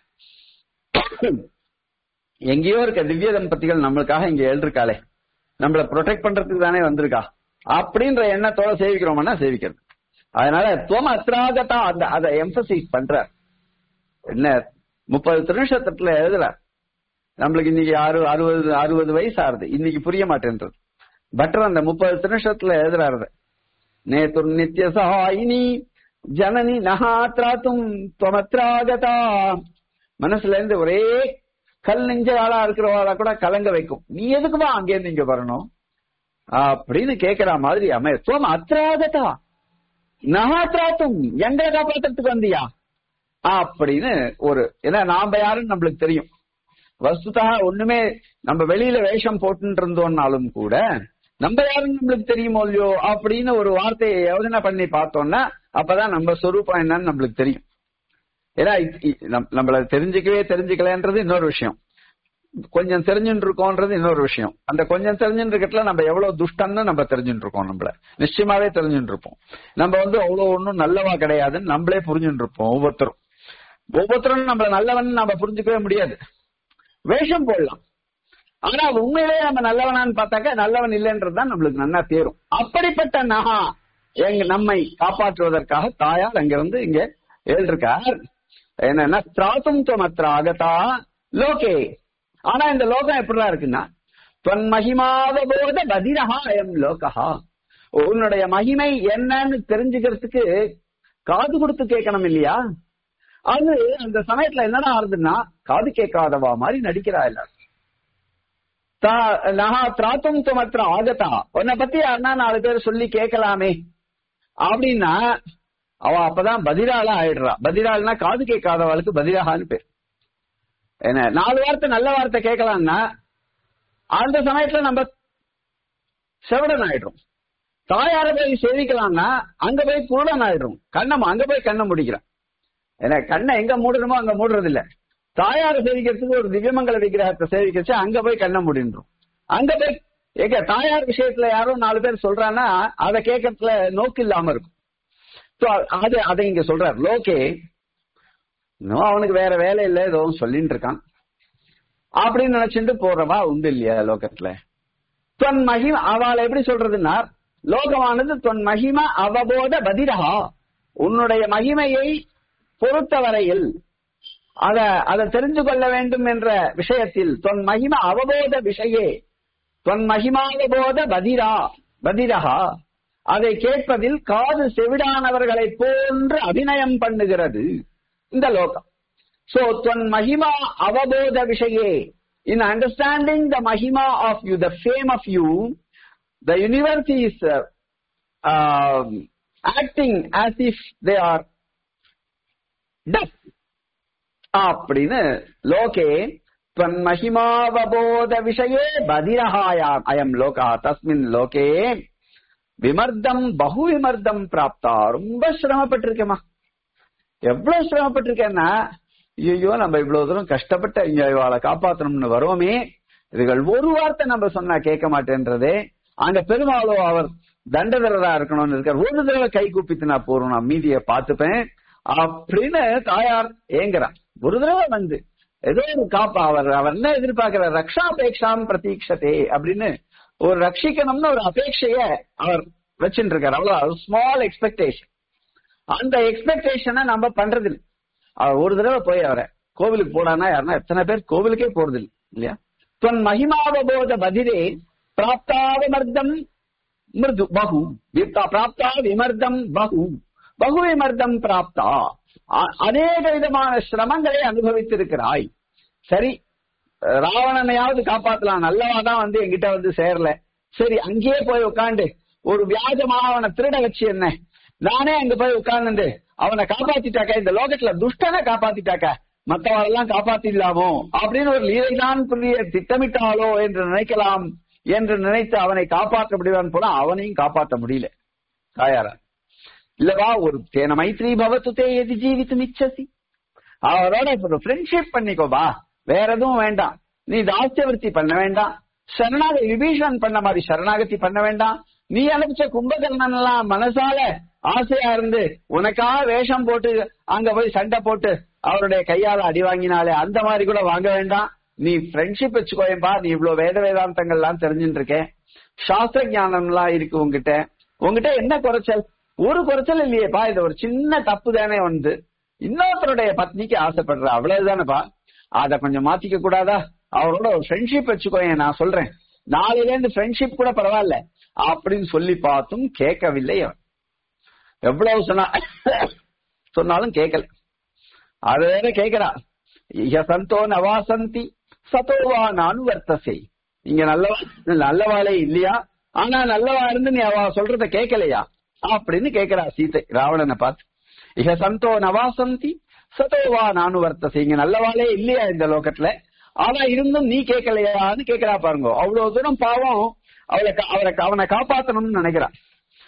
எங்கேயோ இருக்க திவ்ய தம்பதிகள் நம்மளுக்காக இங்க எழுதிருக்காளே நம்மள ப்ரொடெக்ட் பண்றதுக்கு தானே வந்திருக்கா அப்படின்ற எண்ணத்தோட சேவிக்கிறோம்னா சேவிக்கிறது அதனால துவம் அத்ராகத்தா அந்த அதை எம்பசைஸ் பண்ற என்ன முப்பது திருநட்சத்திரத்துல எழுதல நம்மளுக்கு இன்னைக்கு ஆறு அறுபது அறுபது வயசு ஆறுது இன்னைக்கு புரிய மாட்டேன்றது பட்டர் அந்த முப்பது திருநட்சத்திரத்துல எழுதுறாரு நேத்து நித்திய சாயினி ஜனனி நகாத்ராத்தும் துவமத்ராகதா மனசுல இருந்து ஒரே கல் நெஞ்ச ஆளா இருக்கிறவாளா கூட கலங்க வைக்கும் நீ எதுக்குமா அங்கேருந்து இங்க வரணும் அப்படின்னு கேக்குற மாதிரி அமைத்துவம் அத்ராகதா நகாத்ராத்தும் எங்களை காப்பாத்துறதுக்கு வந்தியா அப்படின்னு ஒரு ஏன்னா நாம யாருன்னு நம்மளுக்கு தெரியும் வஸ்துதா ஒண்ணுமே நம்ம வெளியில வேஷம் போட்டு இருந்தோம்னாலும் கூட நம்ம யாருன்னு நம்மளுக்கு தெரியுமோ இல்லையோ அப்படின்னு ஒரு வார்த்தையை யோசனை பண்ணி பார்த்தோம்னா அப்பதான் நம்ம சொரூபம் என்னன்னு நம்மளுக்கு தெரியும் ஏன்னா நம்மள தெரிஞ்சுக்கவே தெரிஞ்சுக்கலன்றது இன்னொரு விஷயம் கொஞ்சம் தெரிஞ்சுட்டு இருக்கோன்றது இன்னொரு விஷயம் அந்த கொஞ்சம் தெரிஞ்சுட்டு இருக்கத்துல நம்ம எவ்வளவு துஷ்டன்னு நம்ம தெரிஞ்சுட்டு இருக்கோம் நம்மள நிச்சயமாவே தெரிஞ்சுட்டு இருப்போம் நம்ம வந்து அவ்வளவு ஒன்றும் நல்லவா கிடையாதுன்னு நம்மளே புரிஞ்சுட்டு இருப்போம் ஒவ்வொருத்தரும் ஒவ்வொருத்தரும் நம்மள நல்லவன் நம்ம புரிஞ்சுக்கவே முடியாது வேஷம் போடலாம் ஆனா உண்மையிலேயே நம்ம நல்லவனான்னு பார்த்தாக்க நல்லவன் இல்லைன்றதுதான் நம்மளுக்கு நல்லா தேரும் அப்படிப்பட்ட நகா எங்க நம்மை காப்பாற்றுவதற்காக தாயார் அங்கிருந்து இங்க எழுதிருக்கார் என்னன்னா திராத்தும் துவமத்திர ஆகதா லோகே ஆனா இந்த லோகம் எப்படிதான் இருக்குன்னா தொன் மகிமாத போத பதிரஹா அயம் லோகஹா உன்னுடைய மகிமை என்னன்னு தெரிஞ்சுக்கிறதுக்கு காது கொடுத்து கேட்கணும் இல்லையா அது அந்த சமயத்துல என்னடா ஆகுதுன்னா காது கேட்காதவா மாதிரி நடிக்கிறா எல்லாரும் நகா திராத்தும் துமத்திர ஆகத்தா உன்னை பத்தி யாருன்னா நாலு பேர் சொல்லி கேட்கலாமே அப்படின்னா அவ அப்பதான் பதிராளா ஆயிடுறா பதிராள்னா காது கேட்காதவளுக்கு பதிராகான்னு பேர் என்ன நாலு வார்த்தை நல்ல வார்த்தை கேட்கலாம்னா அந்த சமயத்துல நம்ம செவடன் ஆயிடுறோம் தாயார போய் சேவிக்கலாம்னா அங்க போய் குருடன் ஆயிடுறோம் கண்ணம் அங்க போய் கண்ணை முடிக்கிறான் ஏன்னா கண்ணை எங்க மூடணுமோ அங்க மூடுறது இல்ல தாயார சேவிக்கிறதுக்கு ஒரு திவ்யமங்கல விக்கிரகத்தை சேவிக்கிறச்சு அங்க போய் கண்ணை முடின்றோம் அங்க போய் எங்க தாயார் விஷயத்துல யாரோ நாலு பேர் சொல்றான்னா அதை கேட்கறதுல நோக்கு இல்லாம இருக்கும் அது அதை இங்க சொல்றார் லோகே இன்னும் அவனுக்கு வேற வேலை இல்ல ஏதோ சொல்லிட்டு இருக்கான் அப்படின்னு நினைச்சுட்டு போறவா உண்டு இல்லையா லோகத்துல தொன் மகிம அவளை எப்படி சொல்றதுன்னா லோகமானது தொன் மகிம அவபோத பதிரகா உன்னுடைய மகிமையை பொறுத்தவரையில் அத அதை தெரிந்து கொள்ள வேண்டும் என்ற விஷயத்தில் தொன் மகிம அவபோத விஷயே தொன் மகிமாவபோத பதிரா பதிரகா அதை கேட்பதில் காது செவிடானவர்களை போன்று அபிநயம் பண்ணுகிறது இந்த லோகம் சோ தொன் மகிமா அவபோத விஷயே இன் அண்டர்ஸ்டாண்டிங் த மகிமா of you the fame of you the universe is acting as if they are tough அப்படின்னு லோகே त्वन् महिमावबोध विषये बधिरहायाम् अयम् लोकः तस्मिन् லோகே விமர்தம் பகு விமர்தம் பிராப்தா ரொம்ப சிரமப்பட்டிருக்கேமா எவ்வளவு சிரமப்பட்டிருக்கேன்னா ஐயோ நம்ம இவ்வளவு தூரம் கஷ்டப்பட்ட இங்க இவாளை காப்பாத்தணும்னு வருவோமே இதுகள் ஒரு வார்த்தை நம்ம சொன்னா கேட்க மாட்டேன்றதே அங்க பெருமாளோ அவர் தண்டதரதா இருக்கணும்னு இருக்கார் ஒரு தடவை கை கூப்பித்து நான் போறோம் நான் மீதியை பார்த்துப்பேன் அப்படின்னு தாயார் ஏங்குறான் ஒரு தடவை வந்து ஏதோ ஒரு காப்பா அவர் அவர் என்ன எதிர்பார்க்கிற ரக்ஷாபேக்ஷாம் பிரதீட்சதே அப்படின்னு ஒரு ரட்சிக்கணும்னு ஒரு அபேட்சைய அவர் வச்சுட்டு இருக்காரு அவ்வளவு ஸ்மால் எக்ஸ்பெக்டேஷன் அந்த எக்ஸ்பெக்டேஷனை நம்ம பண்றது இல்லை அவர் ஒரு தடவை போய் அவரை கோவிலுக்கு போடானா யாருன்னா எத்தனை பேர் கோவிலுக்கே போறது இல்லை இல்லையா தொன் மகிமாவபோத பதிரே பிராப்தாவமர்தம் மிருது பகு பிராப்தா விமர்தம் பகு பகு விமர்தம் பிராப்தா அநேக விதமான சிரமங்களை அனுபவித்திருக்கிறாய் சரி ராவணனையாவது காப்பாத்தலாம் நல்லவாதான் வந்து என்கிட்ட வந்து சேரல சரி அங்கேயே போய் உட்காந்து ஒரு வியாஜமாக அவனை திருட வச்சு என்ன நானே அங்க போய் உட்கார்ந்து அவனை காப்பாத்திட்டாக்க இந்த லோகத்துல துஷ்டனை காப்பாத்திட்டாக்க மற்றவரெல்லாம் காப்பாத்திடலாமோ அப்படின்னு ஒரு லீலைதான் புரிய திட்டமிட்டாலோ என்று நினைக்கலாம் என்று நினைத்து அவனை காப்பாற்ற முடிவான் போனா அவனையும் காப்பாற்ற முடியல தாயாரா இல்லவா ஒரு தேன மைத்ரி பவத்து தே எது ஜீவித்து மிச்சசி அவரோட இப்ப ஃப்ரெண்ட்ஷிப் பண்ணிக்கோபா வேற எதுவும் வேண்டாம் நீ தாஸ்தியவர்த்தி பண்ண வேண்டாம் சரணாகதி விபீஷன் பண்ண மாதிரி சரணாகதி பண்ண வேண்டாம் நீ அனுப்பிச்ச கும்பகர்ணன் எல்லாம் மனசால ஆசையா இருந்து உனக்காக வேஷம் போட்டு அங்க போய் சண்டை போட்டு அவருடைய கையால அடி வாங்கினாலே அந்த மாதிரி கூட வாங்க வேண்டாம் நீ ஃப்ரெண்ட்ஷிப் வச்சுக்கோயம்பா நீ இவ்வளவு வேத வேதாந்தங்கள் எல்லாம் தெரிஞ்சுட்டு இருக்கேன் சாஸ்திர ஞானம் எல்லாம் இருக்கு உங்ககிட்ட உங்ககிட்ட என்ன குறைச்சல் ஒரு குறைச்சல் இல்லையேப்பா இது ஒரு சின்ன தப்பு தானே வந்து இன்னொருத்தருடைய பத்னிக்கு ஆசைப்படுற அவ்வளவுதானப்பா அத கொஞ்சம் மாத்திக்க கூடாதா அவரோட ஒரு ஃப்ரெண்ட்ஷிப் வச்சுக்கோங்க நான் சொல்றேன் நாளையில இருந்து ஃப்ரெண்ட்ஷிப் கூட பரவாயில்ல அப்படின்னு சொல்லி பார்த்தும் கேட்கவில்லை அவன் எவ்வளவு சொன்னா சொன்னாலும் கேட்கல அது வேற கேட்கிறா இக சந்தோ நவாசந்தி சதோவா நானு வர்த்தசை இங்க நல்லவா நல்லவாளே இல்லையா ஆனா நல்லவா இருந்து நீ அவ சொல்றத கேட்கலையா அப்படின்னு கேக்குறா சீதை ராவணனை பார்த்து இக சந்தோ நவாசந்தி சதோவா நானு வர்த்தசை இங்க நல்லவாளே இல்லையா இந்த லோகத்துல ஆனா இருந்தும் நீ கேட்கலையான்னு கேக்குறா பாருங்க அவ்வளவு தூரம் பாவம் அவளை அவரை அவனை காப்பாத்தணும்னு நினைக்கிறான்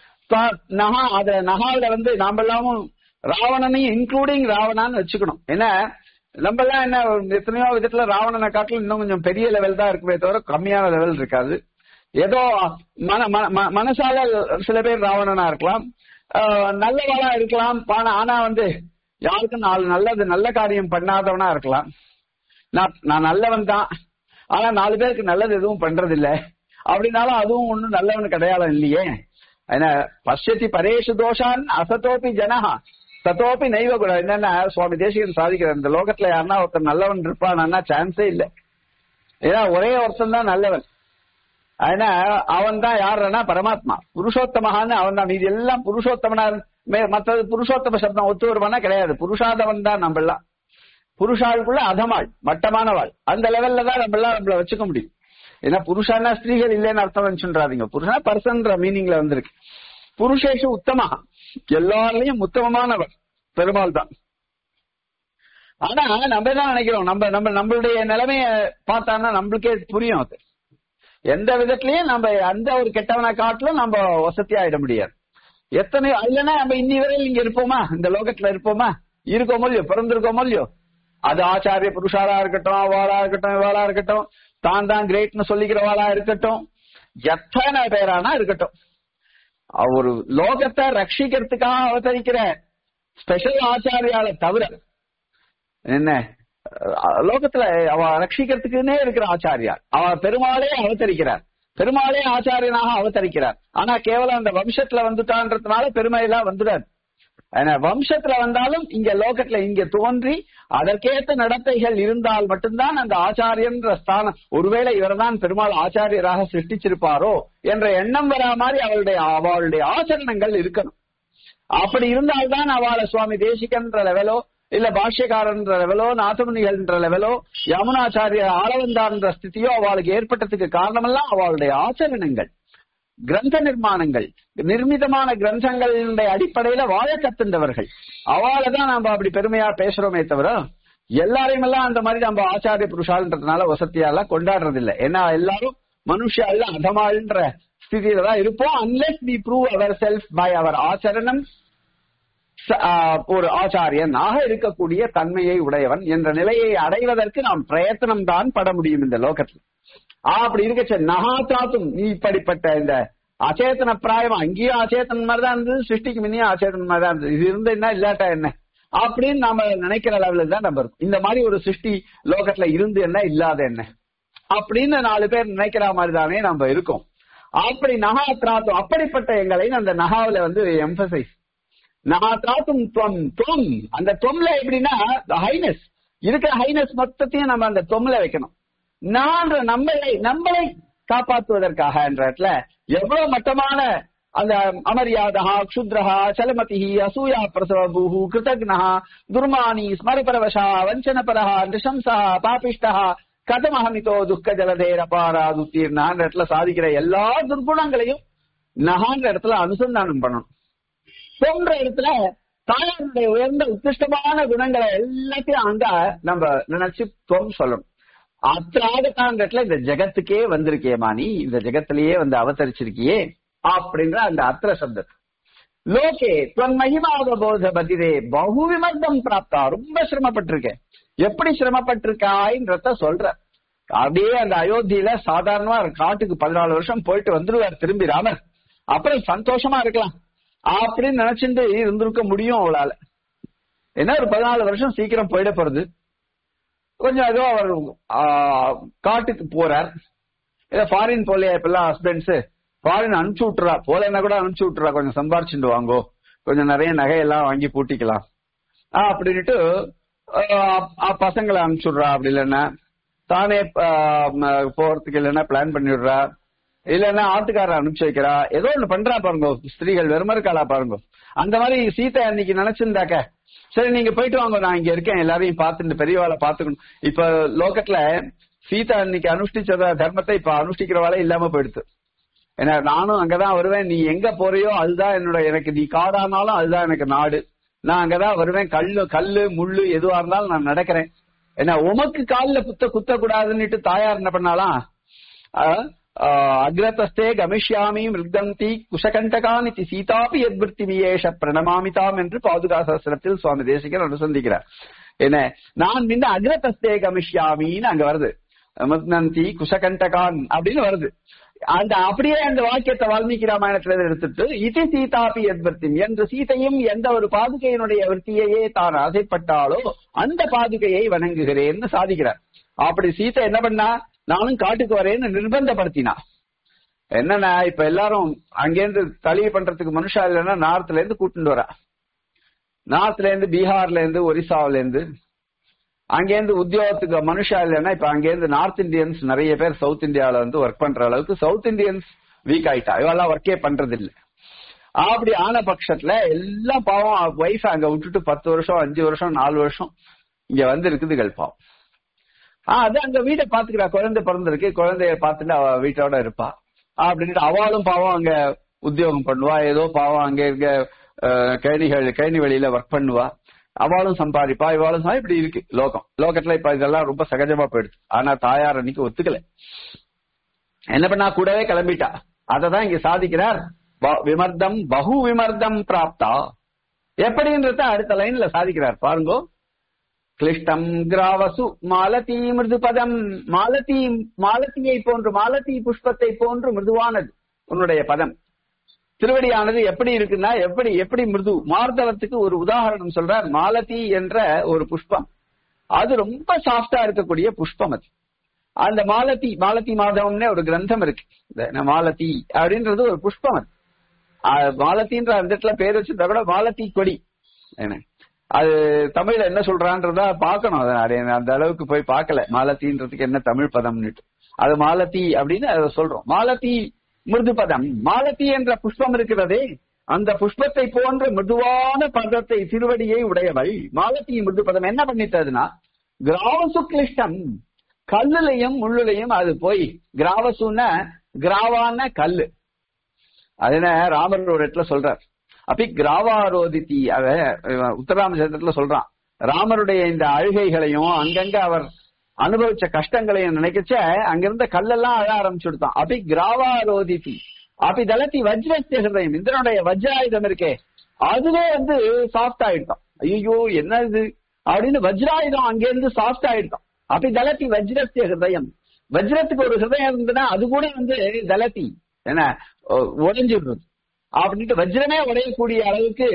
நகா அத நகாவில வந்து நாம எல்லாமும் ராவணனையும் இன்க்ளூடிங் ராவணான்னு வச்சுக்கணும் ஏன்னா நம்ம எல்லாம் என்ன எத்தனையோ விதத்துல ராவணனை காட்டிலும் இன்னும் கொஞ்சம் பெரிய லெவல் தான் இருக்குமே தவிர கம்மியான லெவல் இருக்காது ஏதோ மன மனசால சில பேர் ராவணனா இருக்கலாம் நல்லவாளா இருக்கலாம் ஆனா வந்து யாருக்கும் நாலு நல்லது நல்ல காரியம் பண்ணாதவனா இருக்கலாம் நான் நான் நல்லவன் தான் ஆனா நாலு பேருக்கு நல்லது எதுவும் பண்றது இல்ல அப்படின்னாலும் அதுவும் ஒண்ணும் நல்லவன் கிடையாது இல்லையே ஏன்னா பஷ்யத்தி பரேஷு தோஷான் அசதோபி ஜனஹா சத்தோப்பி நெய்வ கூட என்னன்னா சுவாமி தேசிகன் சாதிக்கிறார் இந்த லோகத்துல யாருன்னா ஒருத்தர் நல்லவன் இருப்பானா சான்ஸே இல்ல ஏன்னா ஒரே ஒருத்தன் தான் நல்லவன் ஏன்னா அவன் தான் யாருன்னா பரமாத்மா புருஷோத்தமகான்னு அவன் தான் மீதி எல்லாம் புருஷோத்தமனா மே- மத்தது புருஷோத்தம சப்தம் ஒத்து வருமானா கிடையாது புருஷாதவன் தான் நம்ம எல்லாம் புருஷாளுக்குள்ள அதமாள் மட்டமானவாள் அந்த லெவல்ல தான் நம்ம எல்லாம் நம்மள வச்சுக்க முடியும் ஏன்னா புருஷானா ஸ்திரீகள் இல்லைன்னு அர்த்தம் நினைச்சுன்றாதீங்க புருஷனா பர்சன்ற மீனிங்ல வந்திருக்கு புருஷேஷு உத்தமா எல்லாருலயும் உத்தமமானவர் பெருமாள் தான் ஆனா நம்ம என்ன நினைக்கிறோம் நம்ம நம்ம நம்மளுடைய நிலைமைய பார்த்தான்னா நம்மளுக்கே புரியும் அது எந்த விதத்திலயும் நம்ம அந்த ஒரு கெட்டவனை காட்டிலும் நம்ம வசதி ஆயிட முடியாது எத்தனை இல்லைன்னா நம்ம இன்னி வரையில் இங்க இருப்போமா இந்த லோகத்துல இருப்போமா இருக்கோமோ இல்லையோ பிறந்திருக்கோமோ இல்லையோ அது ஆச்சாரிய புருஷாரா இருக்கட்டும் அவாளா இருக்கட்டும் இவாளா இருக்கட்டும் தான் தான் கிரேட்னு சொல்லிக்கிறவாளா இருக்கட்டும் எத்தனை பேரானா இருக்கட்டும் ஒரு லோகத்தை ரட்சிக்கிறதுக்காக அவதரிக்கிற ஸ்பெஷல் ஆச்சாரியால தவிர என்ன அஹ் லோகத்துல அவ ரட்சிக்கிறதுக்குன்னே இருக்கிற ஆச்சாரியார் அவ பெருமாளே அவதரிக்கிறார் பெருமாளே ஆச்சாரியனாக அவதரிக்கிறார் ஆனா கேவலம் அந்த வம்சத்துல வந்துட்டான்றதுனால பெருமையெல்லாம் வந்துடாது ஆனா வம்சத்துல வந்தாலும் இங்க லோகத்துல இங்க தோன்றி அதற்கேற்ற நடத்தைகள் இருந்தால் மட்டும்தான் அந்த ஆச்சாரியன்ற ஸ்தானம் ஒருவேளை இவர்தான் பெருமாள் ஆச்சாரியராக சிருஷ்டிச்சிருப்பாரோ என்ற எண்ணம் வரா மாதிரி அவளுடைய அவளுடைய ஆச்சரணங்கள் இருக்கணும் அப்படி இருந்தால்தான் அவளை சுவாமி தேசிகன்ற லெவலோ இல்ல பாஷ்யக்காரன்ற லெவலோ நாதமுனிகள்ன்ற லெவலோ யமுனாச்சாரிய ஆளவந்தார்ன்ற ஸ்திதியோ அவளுக்கு ஏற்பட்டதுக்கு காரணமெல்லாம் அவளுடைய ஆச்சரணங்கள் கிரந்த நிர்மாணங்கள் நிர்மிதமான கிரந்தங்களினுடைய அடிப்படையில வாழ கத்துண்டவர்கள் அவளை தான் நாம அப்படி பெருமையா பேசுறோமே தவிர எல்லாரையும் எல்லாம் அந்த மாதிரி நம்ம ஆச்சாரிய புருஷால்ன்றதுனால வசதியாலாம் கொண்டாடுறது இல்ல ஏன்னா எல்லாரும் மனுஷா எல்லாம் அதமாள்ன்ற ஸ்திதியில தான் இருப்போம் unless we prove our self by our ஆச்சரணம் ச- ஆஹ் ஒரு ஆச்சாரியனாக இருக்கக்கூடிய தன்மையை உடையவன் என்ற நிலையை அடைவதற்கு நாம் பிரயத்தனம் தான் பட முடியும் இந்த லோகத்தில் ஆஹ் அப்படி இருக்கச்ச நகா தாத்தும் நீ இப்படிப்பட்ட இந்த அச்சேதன பிராயம் அங்கேயும் அச்சேதன் மாதிரி தான் இருந்தது சிருஷ்டிக்கு முன்னையும் அச்சேதன் மாதிரி தான் இருந்தது இது இருந்து என்ன இல்லாட்டா என்ன அப்படின்னு நாம நினைக்கிற லெவலில் தான் நம்ம இருக்கோம் இந்த மாதிரி ஒரு சிருஷ்டி லோகத்துல இருந்து என்ன இல்லாத என்ன அப்படின்னு நாலு பேர் நினைக்கிற மாதிரி தானே நம்ம இருக்கோம் அப்படி நகா திராத்தும் அப்படிப்பட்ட எங்களை அந்த நகாவில வந்து எம்பசைஸ் நகா திராத்தும் துவம் துவம் அந்த தொம்ல எப்படின்னா ஹைனஸ் இருக்கிற ஹைனஸ் மொத்தத்தையும் நம்ம அந்த தொம்ல வைக்கணும் நான் நம்மளை நம்மளை காப்பாற்றுவதற்காக என்ற இடத்துல எவ்வளவு மட்டமான அந்த அமரியாதா க்ஷுத்ரஹா சலமதி அசூயா பிரசவபூஹு கிருதக்னஹா துர்மானி ஸ்மரபரவசா வஞ்சனபரஹா நிஷம்சா பாபிஷ்டா கதமஹமிதோ துக்க ஜலதேர பாராதுத்தீர்னான்ற இடத்துல சாதிக்கிற எல்லா துர்குணங்களையும் நகான்ற இடத்துல அனுசந்தானம் பண்ணணும் போன்ற இடத்துல தாயாருடைய உயர்ந்த உத்கிருஷ்டமான குணங்களை எல்லாத்தையும் அங்க நம்ம நினைச்சு தொம் சொல்லணும் அத்திராகத்தான் இடத்துல இந்த ஜெகத்துக்கே வந்திருக்கேமா நீ இந்த ஜெகத்திலேயே வந்து அவதரிச்சிருக்கியே அப்படின்ற அந்த அத்திர சப்தம் லோகே துவன் மகிமாத போத பதிரே பகு விமர்தம் பிராப்தா ரொம்ப சிரமப்பட்டிருக்கேன் எப்படி சிரமப்பட்டிருக்காயின்றத சொல்ற அப்படியே அந்த அயோத்தியில சாதாரணமா காட்டுக்கு பதினாலு வருஷம் போயிட்டு வந்துருவார் திரும்பி ராமர் அப்புறம் சந்தோஷமா இருக்கலாம் அப்படின்னு நினைச்சிட்டு இருந்திருக்க முடியும் அவளால ஏன்னா ஒரு பதினாலு வருஷம் சீக்கிரம் போயிட போறது கொஞ்சம் ஏதோ அவர் ஆ, காட்டுக்கு போறார் ஏதோ ஃபாரின் போலையா இப்பெல்லாம் ஹஸ்பண்ட்ஸ் ஃபாரின் அனுப்பிச்சு விட்டுறா போலன்னா கூட அனுப்பிச்சு விட்டுறா கொஞ்சம் சம்பாரிச்சுட்டு வாங்கோ கொஞ்சம் நிறைய நகையெல்லாம் வாங்கி பூட்டிக்கலாம் ஆ, அப்படின்னுட்டு ஆ, ஆ, பசங்களை அனுப்பிச்சு விடுறா அப்படி இல்லைன்னா தானே ஆ, ம, போறதுக்கு இல்லைன்னா பிளான் பண்ணி விடுறா இல்லைன்னா ஆட்டுக்காரர் அனுப்பிச்சு வைக்கிறா ஏதோ ஒண்ணு பண்றா பாருங்க ஸ்திரீகள் வெறுமருக்காளா பாருங்க அந்த மாதிரி சீதை அன்னைக்கு நினைச்சிருந்தாக்க சரி நீங்க போயிட்டு வாங்க நான் இங்க இருக்கேன் எல்லாரையும் பார்த்துட்டு பெரியவாளை பாத்துக்கணும் இப்ப லோகத்துல சீதா அன்னைக்கு அனுஷ்டிச்சத தர்மத்தை இப்ப அனுஷ்டிக்கிறவாளே இல்லாம போயிடுது ஏன்னா நானும் அங்கதான் வருவேன் நீ எங்க போறியோ அதுதான் என்னோட எனக்கு நீ காடானாலும் அதுதான் எனக்கு நாடு நான் அங்கதான் வருவேன் கல்லு கல்லு முள்ளு எதுவா இருந்தாலும் நான் நடக்கிறேன் ஏன்னா உமக்கு கால்ல குத்த குத்த கூடாதுன்னுட்டு தாயார் என்ன பண்ணாலாம் ஆஹ், ஆஹ், அக்ரதஸ்தே கமிஷ்யாமி மிருகந்தி குஷகண்டகானிதி சீதாபி எத்விருத்தி வியேஷ பிரணமாமிதாம் என்று பாதுகா சாஸ்திரத்தில் சுவாமி தேசிகர் அனுசந்திக்கிறார் என்ன நான் முன்ன அக்ரதஸ்தே கமிஷ்யாமின்னு அங்க வருது மிருகந்தி குஷகண்டகான் அப்படின்னு வருது அந்த அப்படியே அந்த வாக்கியத்தை வால்மீகி ராமாயணத்துல இருந்து எடுத்துட்டு இது சீதாபி எத்வர்த்தி என்று சீதையும் எந்த ஒரு பாதுகையினுடைய விற்த்தியையே தான் ஆசைப்பட்டாலோ அந்த பாதுகையை வணங்குகிறேன்னு சாதிக்கிறார் அப்படி சீதை என்ன பண்ணா நானும் காட்டுக்கு வரேன்னு நிர்பந்தப்படுத்தினா என்னன்னா இப்ப எல்லாரும் அங்கேருந்து தளிய பண்றதுக்கு மனுஷா இல்லைன்னா நார்த்ல இருந்து கூட்டிட்டு வரா நார்த்ல இருந்து பீகார்ல இருந்து ஒரிசாவில இருந்து அங்கேருந்து உத்தியோகத்துக்கு மனுஷா இல்லைன்னா இப்ப அங்கேருந்து நார்த் இந்தியன்ஸ் நிறைய பேர் சவுத் இந்தியாவில வந்து ஒர்க் பண்ற அளவுக்கு சவுத் இந்தியன்ஸ் வீக் ஆயிட்டா இவெல்லாம் ஒர்க்கே பண்றது இல்ல அப்படி ஆன பட்சத்துல எல்லாம் பாவம் ஒய்ஃப் அங்க விட்டுட்டு பத்து வருஷம் அஞ்சு வருஷம் நாலு வருஷம் இங்க வந்து இருக்குதுகள் பாவம் ஆஹ் அது அங்க வீட்டை பாத்துக்கிறா குழந்தை பிறந்திருக்கு குழந்தைய பார்த்துட்டு அவ வீட்டோட இருப்பா அப்படின்ட்டு அவளும் பாவம் அங்க உத்தியோகம் பண்ணுவா ஏதோ பாவம் அங்க இருக்க அஹ், கேணிகள் கேணி வெளியில ஒர்க் பண்ணுவா அவளும் சம்பாதிப்பா இவாளும் சம்பா- இப்படி இருக்கு லோகம் லோகத்துல இப்ப இதெல்லாம் ரொம்ப சகஜமா போயிடுச்சு ஆனா தாயார் அன்னைக்கு ஒத்துக்கல என்ன பண்ணா கூடவே கிளம்பிட்டா அததான் இங்க சாதிக்கிறார் ப- விமர்தம் பகு விமர்தம் பிராப்தா எப்படின்றத அடுத்த லைன்ல சாதிக்கிறார் பாருங்க கிளிஷ்டம் கிராவசு மாலதி மிருது பதம் மாலதி மாலத்தியை போன்று மாலதி புஷ்பத்தை போன்று மிருதுவானது உன்னுடைய பதம் திருவடியானது எப்படி இருக்குன்னா எப்படி எப்படி மிருது மார்தவத்துக்கு ஒரு உதாரணம் சொல்றார் மாலதி என்ற ஒரு புஷ்பம் அது ரொம்ப சாஃப்டா இருக்கக்கூடிய புஷ்பம் அது அந்த மாலதி மாலதி மாதவம்னே ஒரு கிரந்தம் இருக்கு இந்த என்ன மாலதி அப்படின்றது ஒரு புஷ்பம் அது அஹ் மாலத்தின்ற அந்த இடத்துல பேர் வச்சிருந்தா கூட மாலத்தி கொடி என்ன அது தமிழ்ல என்ன சொல்றான்றதா பார்க்கணும் அதை நான் அந்த அளவுக்கு போய் பார்க்கல மாலத்தின்றதுக்கு என்ன தமிழ் பதம்னுட்டு அது மாலத்தி அப்படின்னு அதை சொல்றோம் மாலத்தி மிருது பதம் மாலத்தி என்ற புஷ்பம் இருக்கிறதே அந்த புஷ்பத்தை போன்ற மிருதுவான பதத்தை திருவடியை உடையவள் மாலத்தி மிருது பதம் என்ன பண்ணிட்டதுன்னா கிராவசு கிளிஷ்டம் கல்லுலையும் முள்ளுலையும் அது போய் கிராவசுன்னா கிராவான கல்லு அதுன ராமர் ஒரு இடத்துல சொல்றார் அப்படி கிராவாரோதித்தி அத இவன் உத்தராம சரித்திரத்துல சொல்றான் ராமருடைய இந்த அழுகைகளையும் அங்கங்க அவர் அனுபவிச்ச கஷ்டங்களையும் நினைக்கச்ச அங்கிருந்த கல்லெல்லாம் அழ ஆரம்பிச்சுடுத்தான் அப்படி கிராவாரோதித்தி அப்படி தளத்தி வஜ்ரஸ்ய ஹிருதயம் இந்திரனுடைய வஜ்ராயுதம் இருக்கே அதுவே வந்து சாஃப்ட் ஆயிட்டான் ஐயோ என்ன இது அப்படின்னு வஜ்ராயுதம் அங்கிருந்து சாஃப்ட் ஆயிட்டான் அப்படி தளத்தி வஜ்ரஸ்ய ஹிருதயம் வஜ்ரத்துக்கு ஒரு ஹிருதயம் இருந்ததுன்னா அது கூட வந்து தளத்தி என்ன உடைஞ்சிடுறது அப்படின்ட்டு வஜ்ரமே உடையக்கூடிய அளவுக்கு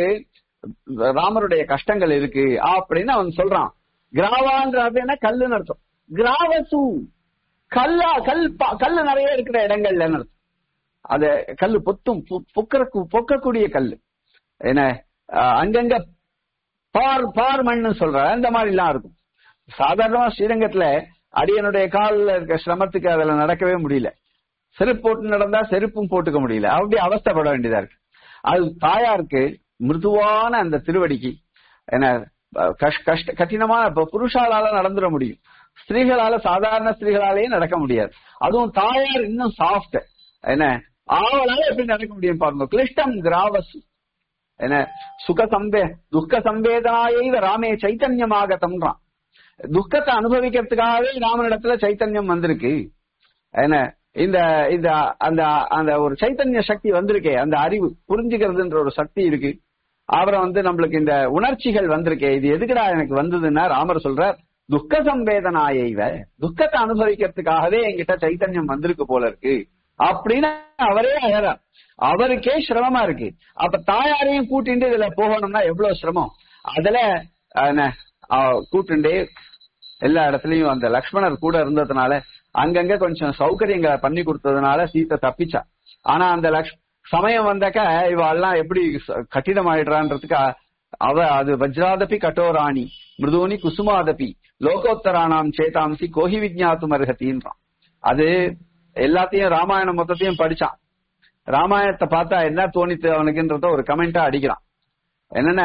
ராமருடைய கஷ்டங்கள் இருக்கு அப்படின்னு அவன் சொல்றான் கிராவான்றது என்ன கல்லுன்னு அர்த்தம் கிராவசு கல்லா கல் ப- கல்லு நிறைய இருக்கிற இடங்கள்ல அர்த்தம் அத கல்லு பொத்தும் பொ- பொக்கறக்கு பொக்கக்கூடிய கல்லு என்ன அஹ், அங்கங்க பார் பார் மண்ணு சொல்ற அந்த மாதிரி எல்லாம் இருக்கும் சாதாரணமா ஸ்ரீரங்கத்துல அடியனுடைய காலில் இருக்க சிரமத்துக்கு அதுல நடக்கவே முடியல செருப்பு போட்டு நடந்தா செருப்பும் போட்டுக்க முடியல அப்படி அவஸ்தைப்பட வேண்டியதா இருக்கு அது தாயாருக்கு மிருதுவான அந்த திருவடிக்கு என்ன அஹ், கஷ்- கஷ்ட கடினமான இப்ப புருஷாலால நடந்துட முடியும் ஸ்திரீகளால சாதாரண ஸ்திரீகளாலேயே நடக்க முடியாது அதுவும் தாயார் இன்னும் சாஃப்ட் என்ன ஆவலால எப்படி நடக்க முடியும் பாருங்க கிளிஷ்டம் கிராவசு என்ன சுக சம்பே துக்க சம்பேதனாயை ராமே சைத்தன்யமாகத்தம்ன்றான் துக்கத்தை அனுபவிக்கிறதுக்காகவே ராமனிடத்துல சைத்தன்யம் வந்திருக்கு என்ன இந்த இந்த அந்த அந்த ஒரு சைத்தன்ய சக்தி வந்திருக்கே அந்த அறிவு புரிஞ்சுக்கிறதுன்ற ஒரு சக்தி இருக்கு அப்புறம் வந்து நம்மளுக்கு இந்த உணர்ச்சிகள் வந்திருக்கே இது எதுக்குடா எனக்கு வந்ததுன்னா ராமர் சொல்றார் துக்க சம்பேதனாயைவ துக்கத்தை அனுபவிக்கிறதுக்காகவே என்கிட்ட சைத்தன்யம் வந்திருக்கு போல இருக்கு அப்படின்னு அவரே அழறார் அவருக்கே சிரமமா இருக்கு அப்ப தாயாரையும் கூட்டிட்டு இதுல போகணும்னா எவ்வளவு சிரமம் அதுல அஹ், என்ன, அஹ், கூட்டிண்டே எல்லா இடத்துலயும் அந்த லக்ஷ்மணர் கூட இருந்ததுனால அங்கங்க கொஞ்சம் சௌகரியங்களை பண்ணி கொடுத்ததுனால சீத்தை தப்பிச்சா ஆனா அந்த லக்ஷ் சமயம் வந்தாக்க இவெல்லாம் எப்படி ச- கட்டிடமாயிடுறான்றதுக்கு அ- அவ அது வஜ்ராதபி கட்டோராணி மிருதூனி குசுமாதபி லோகோத்தரானாம் சேதாம்சி கோஹி விஜயாத்து மருகத்தின்றான் அது எல்லாத்தையும் ராமாயணம் மொத்தத்தையும் படிச்சான் ராமாயணத்தை பார்த்தா என்ன தோணித்து அவனுக்குன்றத ஒரு கமெண்டா அடிக்கிறான் என்னன்னா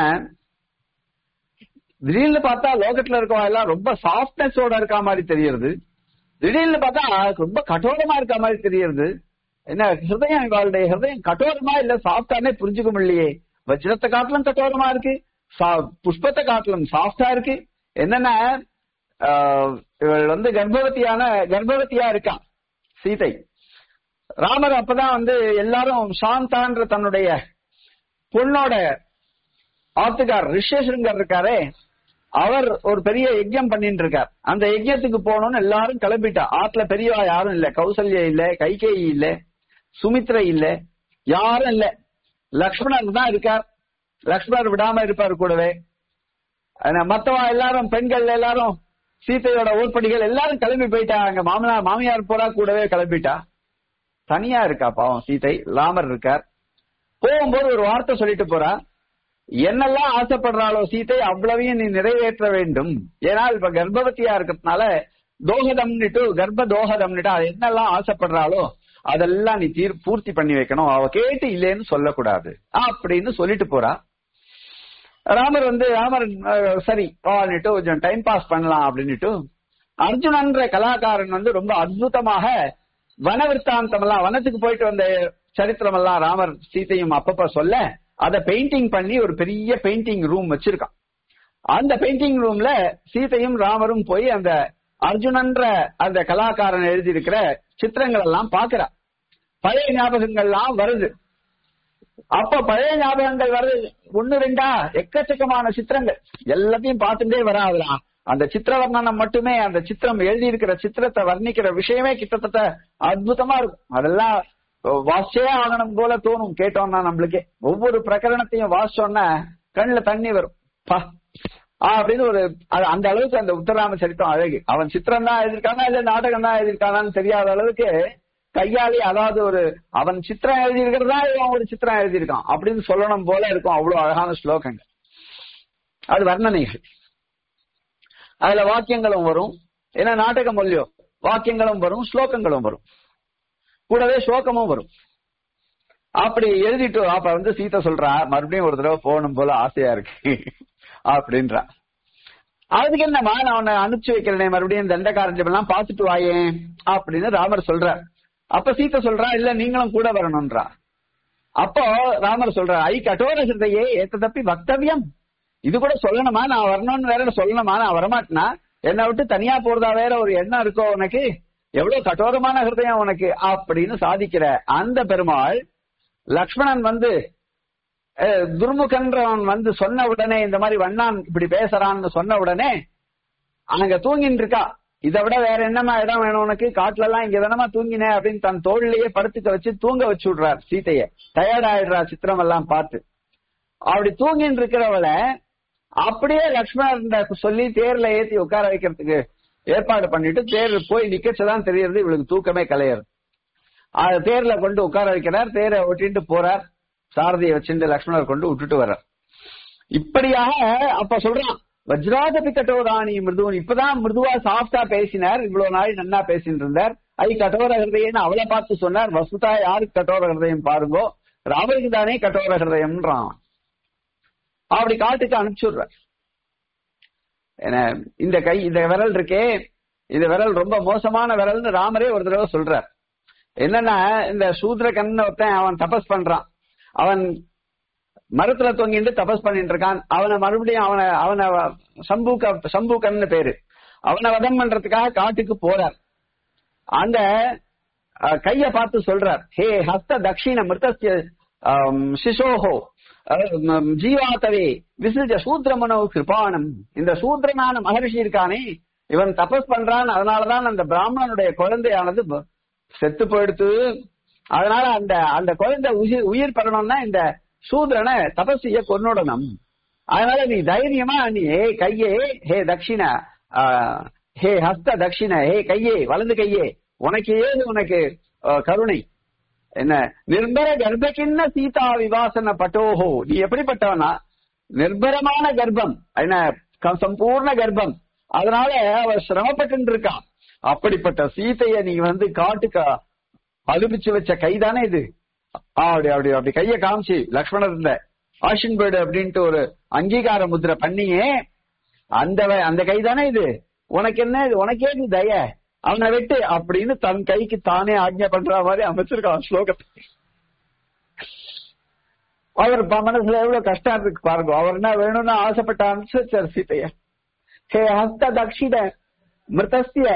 திடீர்னு பார்த்தா லோகத்துல இருக்கவங்க எல்லாம் ரொம்ப சாஃப்ட்னஸோட இருக்க மாதிரி தெரியறது திடீர்னு பார்த்தா ரொம்ப கठोரமா இருக்க மாதிரி தெரியறது என்ன ஹிருதயம் இவளுடைய ஹிருதயம் கठोரமா இல்ல சாஃப்டானே புரிஞ்சுக்க முடியலையே வஜ்ரத்தை காட்டிலும் கठोரமா இருக்கு சா- புஷ்பத்தை காட்டிலும் சாஃப்டா இருக்கு என்னன்னா ஆஹ், இவள் வந்து கர்ப்பவதியான கர்ப்பவதியா இருக்கான் சீதை ராமர் அப்பதான் வந்து எல்லாரும் சாந்தான்ற தன்னுடைய பொண்ணோட ஆத்துக்கார் ரிஷேஷங்கர் இருக்காரே அவர் ஒரு பெரிய யஜ்யம் பண்ணிட்டு இருக்கார் அந்த யஜ்யத்துக்கு போகணும்னு எல்லாரும் கிளம்பிட்டா ஆத்துல பெரியவா யாரும் இல்ல கௌசல்யா இல்ல கைகேயி இல்ல சுமித்ரை இல்ல யாரும் இல்ல லக்ஷ்மணர் தான் இருக்கார் லக்ஷ்மணர் விடாம இருப்பார் கூடவே ஆனா மத்தவா எல்லாரும் பெண்கள் எல்லாரும் சீதையோட ஊர்படிகள் எல்லாரும் கிளம்பி போயிட்டாங்க மாமனார் மாமியார் போறா கூடவே கிளம்பிட்டா தனியா இருக்கா பாவம் சீதை ராமர் இருக்கார் போகும்போது ஒரு வார்த்தை சொல்லிட்டு போறா என்னெல்லாம் ஆசைப்படுறாளோ சீதை அவ்வளவையும் நீ நிறைவேற்ற வேண்டும் ஏன்னா இப்ப கர்ப்பவதியா இருக்கிறதுனால தோகதம்னுட்டு கர்ப்ப தோகதம்னுட்டு அது என்னெல்லாம் ஆசைப்படுறாளோ அதெல்லாம் நீ தீர் பூர்த்தி பண்ணி வைக்கணும் அவ கேட்டு இல்லைன்னு சொல்லக்கூடாது அப்படின்னு சொல்லிட்டு போறா ராமர் வந்து ராமர் அஹ், சரி வான்னுட்டு கொஞ்சம் டைம் பாஸ் பண்ணலாம் அப்படின்னுட்டு அர்ஜுனன்ற கலாகாரன் வந்து ரொம்ப அற்புதமாக வனவிற்த்தாந்தம் எல்லாம் வனத்துக்கு போயிட்டு வந்த சரித்திரம் எல்லாம் ராமர் சீதையும் அப்பப்ப சொல்ல அதை பெயிண்டிங் பண்ணி ஒரு பெரிய பெயிண்டிங் ரூம் வச்சிருக்கான் அந்த பெயிண்டிங் ரூம்ல சீதையும் ராமரும் போய் அந்த அர்ஜுனன்ற அந்த கலாகாரன் எழுதியிருக்கிற சித்திரங்கள் எல்லாம் பாக்குறா பழைய ஞாபகங்கள்லாம் வருது அப்ப பழைய ஞாபகங்கள் வருது ஒண்ணு ரெண்டா எக்கச்சக்கமான சித்திரங்கள் எல்லாத்தையும் பார்த்துட்டே வராதுலாம் அந்த சித்திர வர்ணனம் மட்டுமே அந்த சித்திரம் எழுதி இருக்கிற சித்திரத்தை வர்ணிக்கிற விஷயமே கிட்டத்தட்ட அற்புதமா இருக்கும் அதெல்லாம் வாசிச்சே ஆகணும் போல தோணும் கேட்டோம்னா நம்மளுக்கே ஒவ்வொரு பிரகரணத்தையும் வாசிச்சோம்னா கண்ணுல தண்ணி வரும் பா ஆ, அப்படின்னு ஒரு அது- அந்த அளவுக்கு அந்த உத்தராம சரித்திரம் அழகு அவன் சித்திரம் தான் எழுதியிருக்கானா இல்ல நாடகம் தான் எழுதியிருக்கானான்னு தெரியாத அளவுக்கு கையாளி அதாவது ஒரு அவன் சித்திரம் எழுதியிருக்கிறதா இவன் ஒரு சித்திரம் எழுதியிருக்கான் அப்படின்னு சொல்லணும் போல இருக்கும் அவ்வளவு அழகான ஸ்லோகங்கள் அது வர்ணனைகள் அதுல வாக்கியங்களும் வரும் ஏன்னா நாடகம் இல்லையோ வாக்கியங்களும் வரும் ஸ்லோகங்களும் வரும் கூடவே ஸ்லோகமும் வரும் அப்படி எழுதிட்டு அப்ப வந்து சீதா சொல்றா மறுபடியும் ஒரு தடவை போகணும் போல ஆசையா இருக்கு அப்படின்றா அதுக்கு என்னம்மா நான் உன்னை அனுப்பிச்சு வைக்கிறேனே மறுபடியும் தண்டகாரஞ்சம் எல்லாம் பார்த்துட்டு வாயேன் அப்படின்னு ராமர் சொல்றார் அப்ப சீதா சொல்றா இல்ல நீங்களும் கூட வரணும்ன்றா அப்போ ராமர் சொல்றார் ஐ கட்டோர சிந்தையே ஏத்த தப்பி வக்தவியம் இது கூட சொல்லணுமா நான் வரணும்னு வேற சொல்லணுமா நான் வரமாட்டேனா என்னை விட்டு தனியா போறதா வேற ஒரு எண்ணம் இருக்கோ உனக்கு எவ்வளவு கட்டோரமான ஹிருதயம் உனக்கு அப்படின்னு சாதிக்கிற அந்த பெருமாள் லக்ஷ்மணன் வந்து அஹ், துர்முகன்றவன் வந்து சொன்ன உடனே இந்த மாதிரி வண்ணான் இப்படி பேசுறான்னு சொன்ன உடனே அங்க தூங்கின்னு இருக்கா இதை விட வேற என்னமா இடம் வேணும் உனக்கு காட்டுல எல்லாம் இங்க தானமா தூங்கினேன் அப்படின்னு தன் தோளிலேயே படுத்துக்க வச்சு தூங்க வச்சு விடுறார் சீதைய டயர்ட் ஆயிடுறா சித்திரம் எல்லாம் பார்த்து அப்படி தூங்கின்னு இருக்கிறவளை அப்படியே லக்ஷ்மணன் சொல்லி தேர்ல ஏத்தி உட்கார வைக்கிறதுக்கு ஏற்பாடு பண்ணிட்டு தேர் போய் நிக்கச்சுதான் தெரியறது இவளுக்கு தூக்கமே கலையறது அது தேர்ல கொண்டு உட்கார வைக்கிறார் தேரை ஒட்டிட்டு போறார் சாரதியை வச்சுட்டு லக்ஷ்மணர் கொண்டு விட்டுட்டு வர்றார் இப்படியாக அப்ப சொல்றான் வஜ்ராஜபி கட்டோராணி மிருதுவன் இப்பதான் மிருதுவா சாஃப்டா பேசினார் இவ்வளவு நாள் நன்னா பேசிட்டு இருந்தார் ஐ கட்டோர ஹிருதயன்னு அவளை பார்த்து சொன்னார் வசுதா யாருக்கு கட்டோர ஹிருதயம் பாருங்கோ ராமருக்கு தானே கட்டோர ஹிருதயம்ன்றான் அப்படி காட்டுக்கு அனுப்பிச்சுடுறார் ஏன்னா இந்த கை இந்த விரல் இருக்கே இந்த விரல் ரொம்ப மோசமான விரல்னு ராமரே ஒரு தடவை சொல்றார் என்னன்னா இந்த சூத்ர கண்ண ஒருத்தன் அவன் தபஸ் பண்றான் அவன் மரத்துல தொங்கிட்டு தபஸ் பண்ணிட்டு இருக்கான் அவனை மறுபடியும் அவனை அவனை சம்பூக்க சம்பூக்கன்னு பேரு அவனை வதம் பண்றதுக்காக காட்டுக்கு போறார் அந்த அஹ், கைய பார்த்து சொல்றார் ஹே ஹஸ்த தக்ஷிண மிருதஸ்ய ஆம், சிசோஹோ அஹ், ம், ஜீவாதவே விசிஜ சூத்ரமனோ கிருபானம் இந்த சூத்ரனான மகரிஷி இருக்கானே இவன் தபஸ் பண்றான் அதனாலதான் அந்த பிராமணனுடைய குழந்தையானது ப- செத்து போயிடுத்து அதனால அந்த அந்த குழந்தை உயிர் உயிர் பெறணும்னா இந்த சூத்ரனை தபஸ் செய்ய கொன்னுடணும் அதனால நீ தைரியமா நீ ஹே கையே ஹே தக்ஷிண ஆ, ஹே ஹஸ்த தக்ஷிண ஹே கையே வலது கையே உனக்கு ஏது உனக்கு ஆ, கருணை என்ன நிர்பர கர்ப்பக்கின்ன சீதா விவாசன பட்டோஹோ நீ எப்படிப்பட்டவனா நிர்பரமான கர்ப்பம் என்ன க- சம்பூர்ண கர்ப்பம் அதனால அவ சிரமப்பட்டு இருக்கான் அப்படிப்பட்ட சீதைய நீ வந்து காட்டுக்கு அலுபிச்சு வச்ச கைதானே இது அப்படி அப்படி அப்படி கைய காமிச்சு லக்ஷ்மணர் இருந்த ஆஷின் பேர்டு அப்படின்ட்டு ஒரு அங்கீகார முத்திரை பண்ணியே அந்த வ- அந்த கைதானே இது உனக்கு என்ன இது உனக்கே இது தய அவனை வெட்டு அப்படின்னு தன் கைக்கு தானே ஆக்ஞை பண்ற மாதிரி அமைச்சிருக்கான் ஸ்லோகத்தை அவர் ப- மனசுல எவ்வளவு கஷ்டம் இருக்கு பாருங்க அவர் என்ன வேணும்னு ஆசைப்பட்ட அனுப்பிச்சார் சீதைய ஹே ஹஸ்த தக்ஷிண மிருதஸ்ய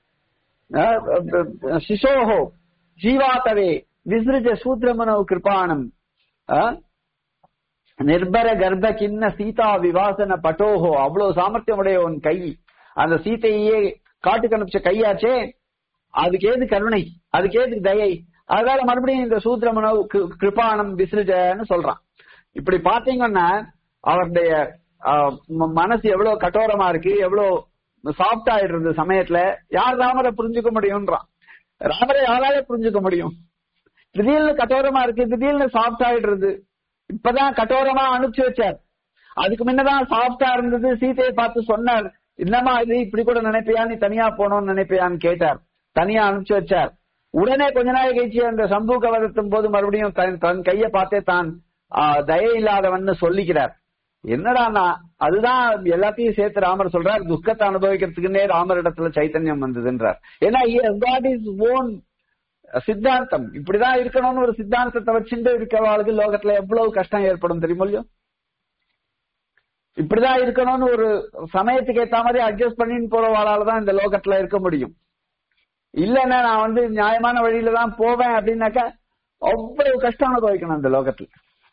சிசோஹோ ஜீவாதவே விசிருஜ சூத்ரமனோ கிருபாணம் அஹ், நிர்பர கர்ப்ப கிண்ண சீதா விவாசன பட்டோஹோ அவ்வளவு சாமர்த்தியம் உடைய உன் கை அந்த சீதையே காட்டுக்கு அனுப்பிச்ச கையாச்சே அதுக்கு ஏது கருணை அதுக்கு ஏது தயை அதனால மறுபடியும் இந்த சூத்ரமனோ கி- கிருபாணம் விசிருஜன்னு சொல்றான் இப்படி பாத்தீங்கன்னா அவருடைய ஆஹ், ம- மனசு எவ்வளவு கட்டோரமா இருக்கு எவ்வளவு சாஃப்ட் ஆயிடுறது சமயத்துல யார் ராமரை புரிஞ்சுக்க முடியும்ன்றான் ராமரை யாரால புரிஞ்சுக்க முடியும் திடீர்னு கட்டோரமா இருக்கு திடீர்னு சாஃப்ட் ஆயிடுறது இப்பதான் கட்டோரமா அனுப்பிச்சு வச்சார் அதுக்கு முன்னதான் சாஃப்டா இருந்தது சீதையை பார்த்து சொன்னார் என்னமா இது இப்படி கூட நினைப்பியா நீ தனியா போனோம்னு நினைப்பியான்னு கேட்டார் தனியா அனுப்பிச்சு வச்சார் உடனே கொஞ்ச நாள் கழிச்சு அந்த சம்பூக வதத்தும் போது மறுபடியும் தன் தன் கையை பார்த்தே தான் ஆஹ், தயை இல்லாதவன்னு சொல்லிக்கிறார் என்னடானா அதுதான் எல்லாத்தையும் சேர்த்து ராமர் சொல்றார் துக்கத்தை அனுபவிக்கிறதுக்குன்னே ராமர் இடத்துல சைத்தன்யம் வந்ததுன்றார் ஏன்னா காட் இஸ் ஓன் சித்தாந்தம் இப்படிதான் இருக்கணும்னு ஒரு சித்தாந்தத்தை வச்சுட்டு இருக்கிறவாளுக்கு லோகத்துல எவ்வளவு கஷ்டம் ஏற்படும் தெரியுமோ இல்லையோ இப்படிதான் இருக்கணும்னு ஒரு சமயத்துக்கு ஏத்த மாதிரி அட்ஜஸ்ட் பண்ணின்னு போறவாளால தான் இந்த லோகத்துல இருக்க முடியும் இல்லன்னா நான் வந்து நியாயமான வழியில தான் போவேன் அப்படின்னாக்கா அவ்வளவு கஷ்டம் அனுபவிக்கணும் இந்த லோகத்துல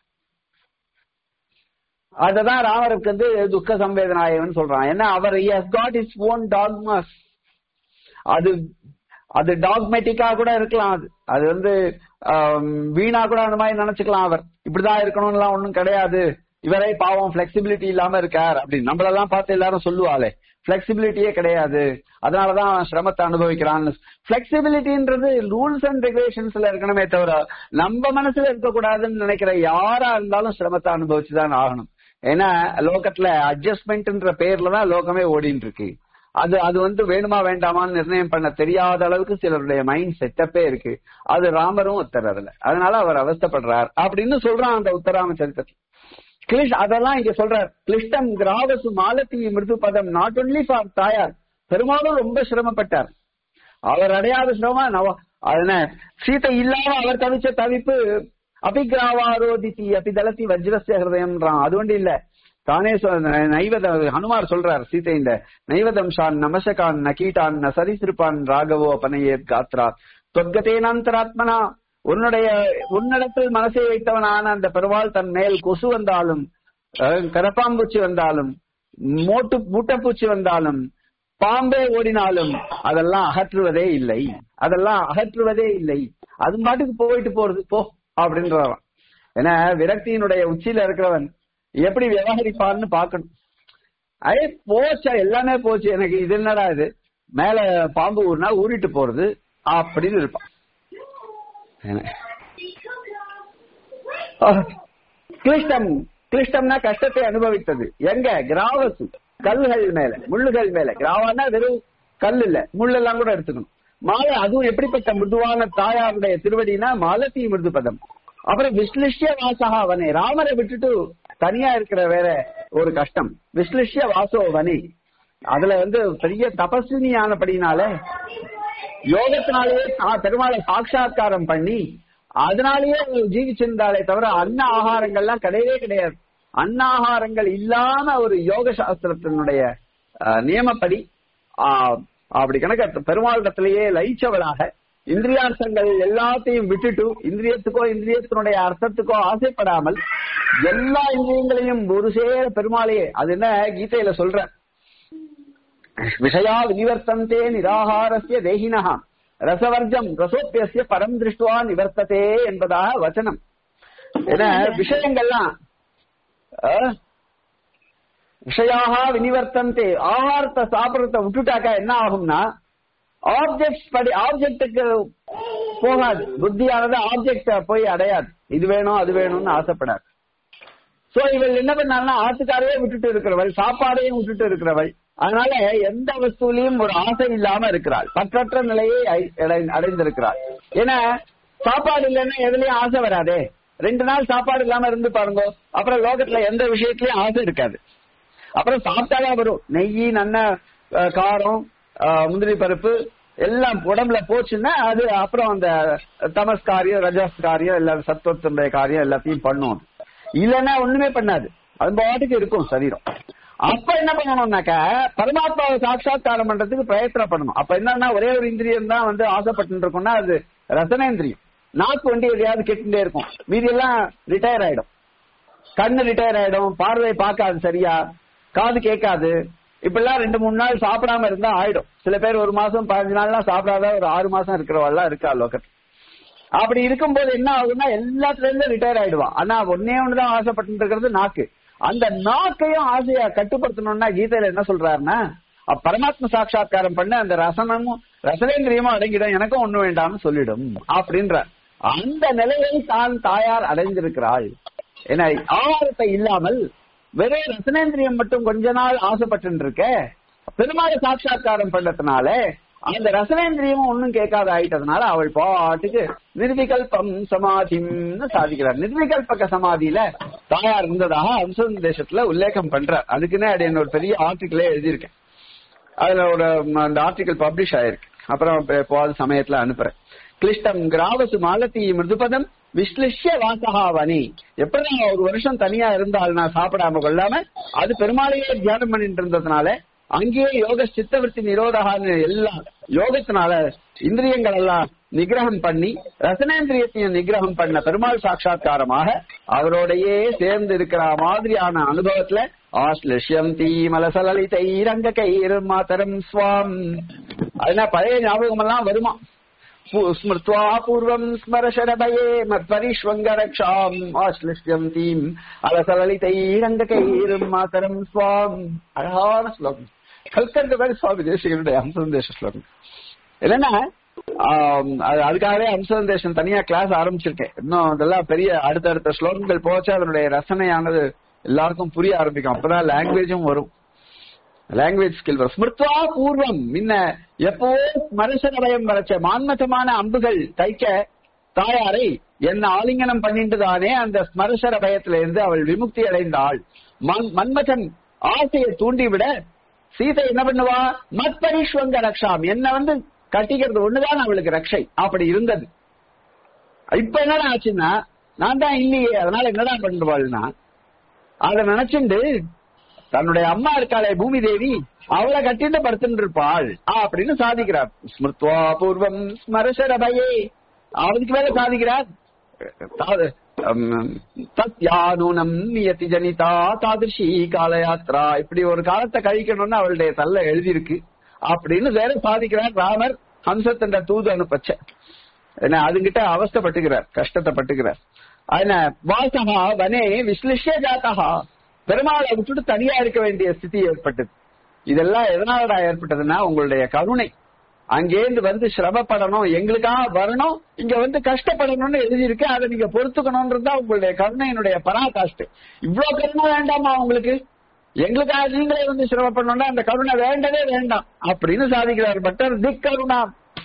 அததான் ராமருக்கு வந்து துக்க சம்பேதனாயவன் சொல்றான் ஏன்னா our God is own dogmas அது அது டாக்மேட்டிக்கா கூட இருக்கலாம் அது அது வந்து ஆம், வீணா கூட அந்த மாதிரி நினைச்சுக்கலாம் அவர் இப்படிதான் இருக்கணும்லாம் ஒண்ணும் கிடையாது இவரே பாவம் பிளெக்சிபிலிட்டி இல்லாம இருக்கார் அப்படின்னு நம்மளெல்லாம் பார்த்து எல்லாரும் சொல்லுவாளே பிளெக்சிபிலிட்டியே கிடையாது அதனாலதான் அவன் சிரமத்தை அனுபவிக்கிறான்னு பிளெக்சிபிலிட்டின்றது ரூல்ஸ் அண்ட் ரெகுலேஷன்ஸ்ல இருக்கணுமே தவிர நம்ம மனசுல இருக்கக்கூடாதுன்னு நினைக்கிற யாரா இருந்தாலும் சிரமத்தை அனுபவிச்சுதான் ஆகணும் ஏன்னா லோகத்துல அட்ஜஸ்ட்மெண்ட்ன்ற பேர்ல தான் லோகமே ஓடிட்டு இருக்கு அது அது வந்து வேணுமா வேண்டாமான்னு நிர்ணயம் பண்ண தெரியாத அளவுக்கு சிலருடைய மைண்ட் செட்டப்பே இருக்கு அது ராமரும் ஒருத்தர் அதுல அதனால அவர் அவஸ்தைப்படுறார் அப்படின்னு சொல்றான் அந்த உத்தராம சரித்திரத்தில் கிளிஷ் அதெல்லாம் இங்க சொல்றார் கிளிஷ்டம் கிராவசு மாலத்தி மிருது பதம் நாட் ஒன்லி ஃபார் தாயார் பெருமாளும் ரொம்ப சிரமப்பட்டார் அவர் அடையாத சிரமம் நவ அதன சீதை இல்லாம அவர் தவிச்ச தவிப்பு அபிகிராவாரோதித்தி அபிதலத்தி வஜ்ரஸ்ய ஹிருதயம்ன்றான் அது ஒண்டி இல்ல தானே சொ- நைவத ஹனுமார் சொல்றார் சீதை இந்த நைவதம்ஷான் நமசகான் நகீட்டான் ந சரிசிருப்பான் ராகவோ அபனயேத் காத்ரா தொத்கதேனாந்தராத்மனா உன்னுடைய உன்னிடத்தில் மனசை வைத்தவனான அந்த பெருமாள் தன் மேல் கொசு வந்தாலும் அஹ், கரப்பாம்பூச்சி வந்தாலும் மோட்டு மூட்டைப்பூச்சி வந்தாலும் பாம்பே ஓடினாலும் அதெல்லாம் அகற்றுவதே இல்லை அதெல்லாம் அகற்றுவதே இல்லை அது பாட்டுக்கு போயிட்டு போறது போ அப்படின்றான் ஏன்னா விரக்தியினுடைய உச்சியில இருக்கிறவன் எப்படி விவகரிப்பான்னு பார்க்கணும் ஐ போச்சா எல்லாமே போச்சு எனக்கு இது என்னடா இது மேல பாம்பு ஊர்னா ஊறிட்டு போறது அப்படின்னு இருப்பான் என்ன? ஆஹ், கிளிஷ்டம் கிளிஷ்டம்னா கஷ்டத்தை அனுபவித்தது எங்க கிராவசு கல்லுகள் மேல முள்ளுகள் மேல கிராவம்னா வெறும் கல் இல்ல முள்ளெல்லாம் கூட எடுத்துக்கணும் மாலை அதுவும் எப்படிப்பட்ட மிருதுவான தாயாருடைய திருவடினா மாலத்தி மிருது பதம் அப்புறம் விஸ்லிஷ்ய வாசகா வனே ராமரை விட்டுட்டு தனியா இருக்கிற வேற ஒரு கஷ்டம் விஸ்லிஷ்ய வாசோ வனே அதுல வந்து பெரிய தபஸ்வினி ஆனபடினால யோகத்தினாலேயே சா- பெருமாளை சாட்சா்காரம் பண்ணி அதனாலேயே ஜீவிச்சிருந்தாலே தவிர அன்ன ஆகாரங்கள்லாம் கிடையவே கிடையாது அன்ன ஆகாரங்கள் இல்லாம ஒரு யோக சாஸ்திரத்தினுடைய அஹ், நியமப்படி ஆஹ், அப்படி கணக்க பெருமாளிடத்திலேயே லயிச்சவளாக இந்திரியார்த்தங்கள் எல்லாத்தையும் விட்டுட்டு இந்திரியத்துக்கோ இந்திரியத்தினுடைய அர்த்தத்துக்கோ ஆசைப்படாமல் எல்லா இந்திரியங்களையும் ஒரு சேர பெருமாளையே அது என்ன கீதையில சொல்ற விஷயா வினிவர்த்தந்தே நிராகாரஸ்ய தேகினஹா ரசவர்ஜம் ரசோப்பியஸ்ய பரம் திருஷ்டுவா நிவர்த்ததே என்பதாக வச்சனம் ஏன்னா விஷயங்கள்லாம் அஹ், விஷயாக வினிவர்த்தந்தே ஆகாரத்தை சாப்பிடறத விட்டுட்டாக்கா என்ன ஆகும்னா ஆப்ஜெக்ட் படி ஆப்ஜெக்டுக்கு போகாது புத்தியானது ஆப்ஜெக்ட போய் அடையாது இது வேணும் அது வேணும்னு ஆசைப்படாது சோ இவள் என்ன பண்ணாங்கன்னா ஆத்துக்காரையே விட்டுட்டு இருக்கிறவள் சாப்பாடையும் விட்டுட்டு இருக்கிறவள் அதனால எந்த வஸ்துவிலையும் ஒரு ஆசை இல்லாம இருக்கிறாள் பற்றற்ற நிலையை ஐ- அடை- அடைந்திருக்கிறாள் ஏன்னா சாப்பாடு இல்லைன்னா எதுலயும் ஆசை வராதே ரெண்டு நாள் சாப்பாடு இல்லாம இருந்து பாருங்க அப்புறம் லோகத்துல எந்த விஷயத்திலயும் ஆசை இருக்காது அப்புறம் சாப்பிட்டாதான் வரும் நெய் நல்ல அஹ், காரம் அஹ், முந்திரி பருப்பு எல்லாம் உடம்புல போச்சுன்னா அது அப்புறம் அந்த தமஸ் காரியம் ரஜஸ் காரியம் எல்லா சத்துவத்தினுடைய காரியம் எல்லாத்தையும் பண்ணும் இல்லைன்னா ஒண்ணுமே பண்ணாது அது பாட்டுக்கு இருக்கும் சரீரம் அப்ப என்ன பண்ணணும்னாக்க பரமாத்மாவை சாட்சாத்காரம் பண்றதுக்கு பிரயத்தனம் பண்ணணும் அப்ப என்னன்னா ஒரே ஒரு இந்திரியம் தான் வந்து ஆசைப்பட்டு இருக்கோம்னா அது ரசனேந்திரியம் நாக்கு வண்டி எதையாவது கேட்டுட்டே இருக்கும் மீதி எல்லாம் ரிட்டையர் ஆயிடும் கண்ணு ரிட்டையர் ஆயிடும் பார்வை பார்க்காது சரியா காது கேட்காது இப்பெல்லாம் ரெண்டு மூணு நாள் சாப்பிடாம இருந்தா ஆயிடும் சில பேர் ஒரு மாசம் பதினஞ்சு நாள்லாம் சாப்பிடாத ஒரு ஆறு மாசம் இருக்கிறவெல்லாம் இருக்கா லோக்கல் அப்படி இருக்கும்போது என்ன ஆகும்னா எல்லாத்துல இருந்து ரிட்டையர் ஆயிடுவான் ஆனா ஒன்னே ஒண்ணுதான் ஆசைப்பட்டு இருக்கிறது நாக்கு அந்த நாக்கையும் ஆசையா கட்டுப்படுத்தணும்னா கீதையில என்ன சொல்றாருன்னா அப்ப பரமாத்ம சாட்சா்காரம் பண்ண அந்த ரசனமும் ரசனேந்திரியமும் அடங்கிடும் எனக்கும் ஒண்ணு வேண்டாம்னு சொல்லிடும் அப்படின்ற அந்த நிலையை தான் தாயார் அடைந்திருக்கிறாள் ஏன்னா ஆகாரத்தை இல்லாமல் வெறும் ரசனேந்திரியம் மட்டும் கொஞ்ச நாள் ஆசைப்பட்டு இருக்க பெருமாள் சாட்சா்காரம் பண்ணதுனால அந்த ரசனேந்திரியமும் ஒன்னும் கேட்காத ஆயிட்டதுனால அவள் பாட்டுக்கு நிர்விகல்பம் சமாதின்னு சாதிக்கிறார் நிர்விகல்பக சமாதியில தாயார் இருந்ததாக அம்சம் தேசத்துல உல்லேகம் பண்றார் அதுக்குன்னே அப்படி ஒரு பெரிய ஆர்டிகிளே எழுதியிருக்கேன் அதுல ஒரு ம், அந்த ஆர்டிகிள் பப்ளிஷ் ஆயிருக்கு அப்புறம் இப்ப எப்போவாது சமயத்துல அனுப்புறேன் கிளிஷ்டம் கிராவசு மாலதி மிருதுபதம் விஸ்லிஷ்ய வாசகாவனி எப்படி நான் ஒரு வருஷம் தனியா இருந்தால் நான் சாப்பிடாம கொள்ளாம அது பெருமாளையே தியானம் பண்ணிட்டு இருந்ததுனால அங்கேயே யோக சித்தவருத்தி நிரோதகான்னு எல்லாம் யோகத்தினால இந்திரியங்கள் எல்லாம் நிகிரகம் பண்ணி ரசனேந்திரியத்தையும் நிகிரகம் பண்ண பெருமாள் சாட்சா்காரமாக அவரோடையே சேர்ந்து இருக்கிற மாதிரியான அனுபவத்துல ஆஸ்லிஷ்யம் தீ மலசலலிதை ரங்க கைர் மாதரம் ஸ்வாம் அதனால பழைய ஞாபகம் எல்லாம் வருமா பு- ஸ்மிருத்வா பூர்வம் ஸ்மர சரபயே மத்பரிஷ்வங்கரக்ஷாம் ஆஸ்லிஷ்யம் தீம் அலசலலிதை ரங்க கைர் மாதரம் ஸ்வாம் அழகான ஸ்லோகம் கல்கண்ட மாதிரி சுவாமி தேசிகனுடைய அம்சந்தேச ஸ்லோகம் என்னன்னா ஆம், அது- அதுக்காகவே அம்சந்தேசம் தனியா கிளாஸ் ஆரம்பிச்சிருக்கேன் இன்னும் அதெல்லாம் பெரிய அடுத்தடுத்த ஸ்லோகங்கள் போச்சு அதனுடைய ரசனையானது எல்லாருக்கும் புரிய ஆரம்பிக்கும் அப்பதான் லாங்குவேஜும் வரும் லாங்குவேஜ் ஸ்கில் வரும் ஸ்மிருத்வா பூர்வம் முன்ன எப்போ மனுஷனபயம் வரைச்ச மான்மதமான அம்புகள் தைக்க தாயாரை என்ன ஆலிங்கனம் பண்ணிட்டு தானே அந்த ஸ்மரசர பயத்தில இருந்து அவள் விமுக்தி அடைந்தாள் மன்- மன்மதன் ஆசையை தூண்டிவிட சீதை என்ன பண்ணுவா மத்பரிஷ்வங்க ரக்ஷாம் என்ன வந்து கட்டிக்கிறது ஒண்ணுதான் அவளுக்கு ரக்ஷை அப்படி இருந்தது இப்ப என்னடா ஆச்சுன்னா நான் தான் இல்லையே அதனால என்னடா பண்ணுவாள்னா அதை நினைச்சுண்டு தன்னுடைய அம்மா இருக்காளே பூமி தேவி அவளை கட்டிட்டு படுத்துட்டு இருப்பாள் அப்படின்னு சாதிக்கிறார் ஸ்மிருத்வா பூர்வம் ஸ்மரசரபயே அவனுக்கு மேல சாதிக்கிறார் தாது- அம், தத் யானூனம் நியதி ஜனிதா தாதிருஷி காலயாத்ரா இப்படி ஒரு காலத்தை கழிக்கணும்னு அவளுடைய தள்ள எழுதியிருக்கு அப்படின்னு வேற சாதிக்கிறார் ராமர் ஹம்சத்தண்ட தூது அனுப்பச்ச ஏன்னா அதுங்கிட்ட அவஸ்தைப்பட்டுக்கிறார் கஷ்டத்தை பட்டுக்கிறார் அதன வாசகா வனே விஸ்லிஷ்ய ஜாத்தகா பெருமாளை விட்டுட்டு தனியா இருக்க வேண்டிய ஸ்திதி ஏற்பட்டது இதெல்லாம் எதனாலடா ஏற்பட்டதுன்னா உங்களுடைய கருணை அங்கேருந்து வந்து சிரமப்படணும் எங்களுக்காக வரணும் இங்க வந்து கஷ்டப்படணும்னு எழுதியிருக்கு அதை நீங்க பொறுத்துக்கணும்ன்றது தான் உங்களுடைய கருணையினுடைய பராகாஷ்டு இவ்வளவு கருணை வேண்டாமா உங்களுக்கு எங்களுக்காக நீங்களே வந்து சிரமப்படணும்னா அந்த கருணை வேண்டவே வேண்டாம் அப்படின்னு சாதிக்கிறார் பட்டர் திக் கருணா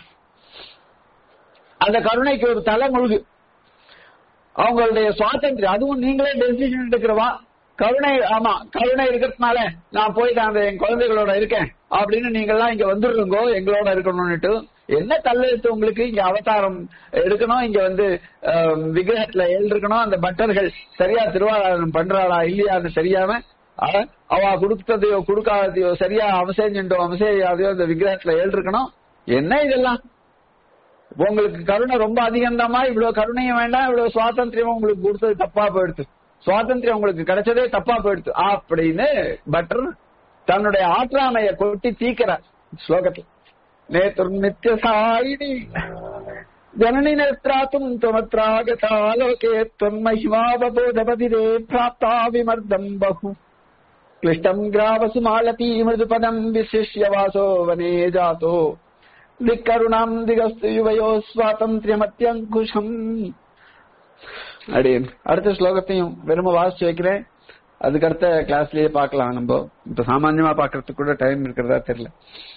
அந்த கருணைக்கு ஒரு தலை முழுகு அவங்களுடைய சுவாதந்திரம் அதுவும் நீங்களே டெசிஷன் எடுக்கிறவா கருணை ஆமா கருணை இருக்கிறதுனால நான் போய் நான் அந்த என் குழந்தைகளோட இருக்கேன் அப்படின்னு நீங்க எல்லாம் இங்க வந்துருங்கோ எங்களோட இருக்கணும்னுட்டு என்ன தள்ளெழுத்து உங்களுக்கு இங்க அவதாரம் எடுக்கணும் இங்க வந்து ஆம், விக்கிரகத்துல எழுதிருக்கணும் அந்த பட்டர்கள் சரியா திருவாராதனம் பண்றாளா இல்லையான்னு தெரியாம அ- அவ கொடுத்ததையோ கொடுக்காததையோ சரியா அவசேஞ்சுட்டோ அவசேயாதையோ அந்த விக்கிரகத்துல எழுதிருக்கணும் என்ன இதெல்லாம் உங்களுக்கு கருணை ரொம்ப அதிகம்தாமா இவ்வளவு கருணையும் வேண்டாம் இவ்வளவு சுவாதந்திரமும் உங்களுக்கு கொடுத்தது தப்பா போயிடுது சுவாதந்திரம் உங்களுக்கு கிடைச்சதே தப்பா போயிடுது அப்படின்னு பட்டர் தன்னுடைய ஆற்றாமைய கொட்டி தீக்கிறார் ஸ்லோகத்தில் நேத்துர் நித்திய சாயினி ஜனனி நேத்ராத்தும் துமத்ராகதாலோகே தொன்மஹிமாவபோதபதிரே பிராப்தா விமர்தம் பகு क्लिष्टम् ग्रावसु मालती मृदुपदम् विशिष्य वासो वने जातो திக்கருணாம் திகஸ்து யுவையோ சுவாதந்திரியமத்தியங்குஷம் அடியேன் அடுத்த ஸ்லோகத்தையும் வெறும வாசிச்சு வைக்கிறேன் அதுக்கு அடுத்த கிளாஸ்லயே பார்க்கலாம் நம்ம இப்ப சாமான்யமா பாக்குறதுக்கு கூட டைம் இருக்கிறதா தெரியல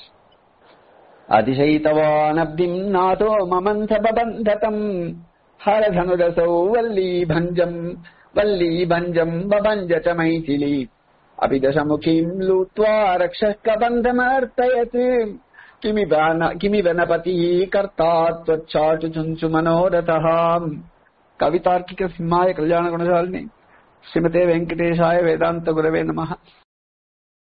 அதிசயித்தவானப்திம் நாதோ மமந்த பபந்ததம் ஹரதனுரசௌ வல்லீ பஞ்சம் வல்லீ பஞ்சம் பபஞ்ச ச மைதிலி अपि दशमुखीम् लूत्वा रक्षः कबन्धमर्तयत् किमिव न- किमिव न पतिः कर्ता त्वच्चाटुचुञ्चु मनोरथः कवितार्किक सिंहाय कल्याणगुणशालिनी श्रीमते वेङ्कटेशाय वेदान्तगुरवे नमः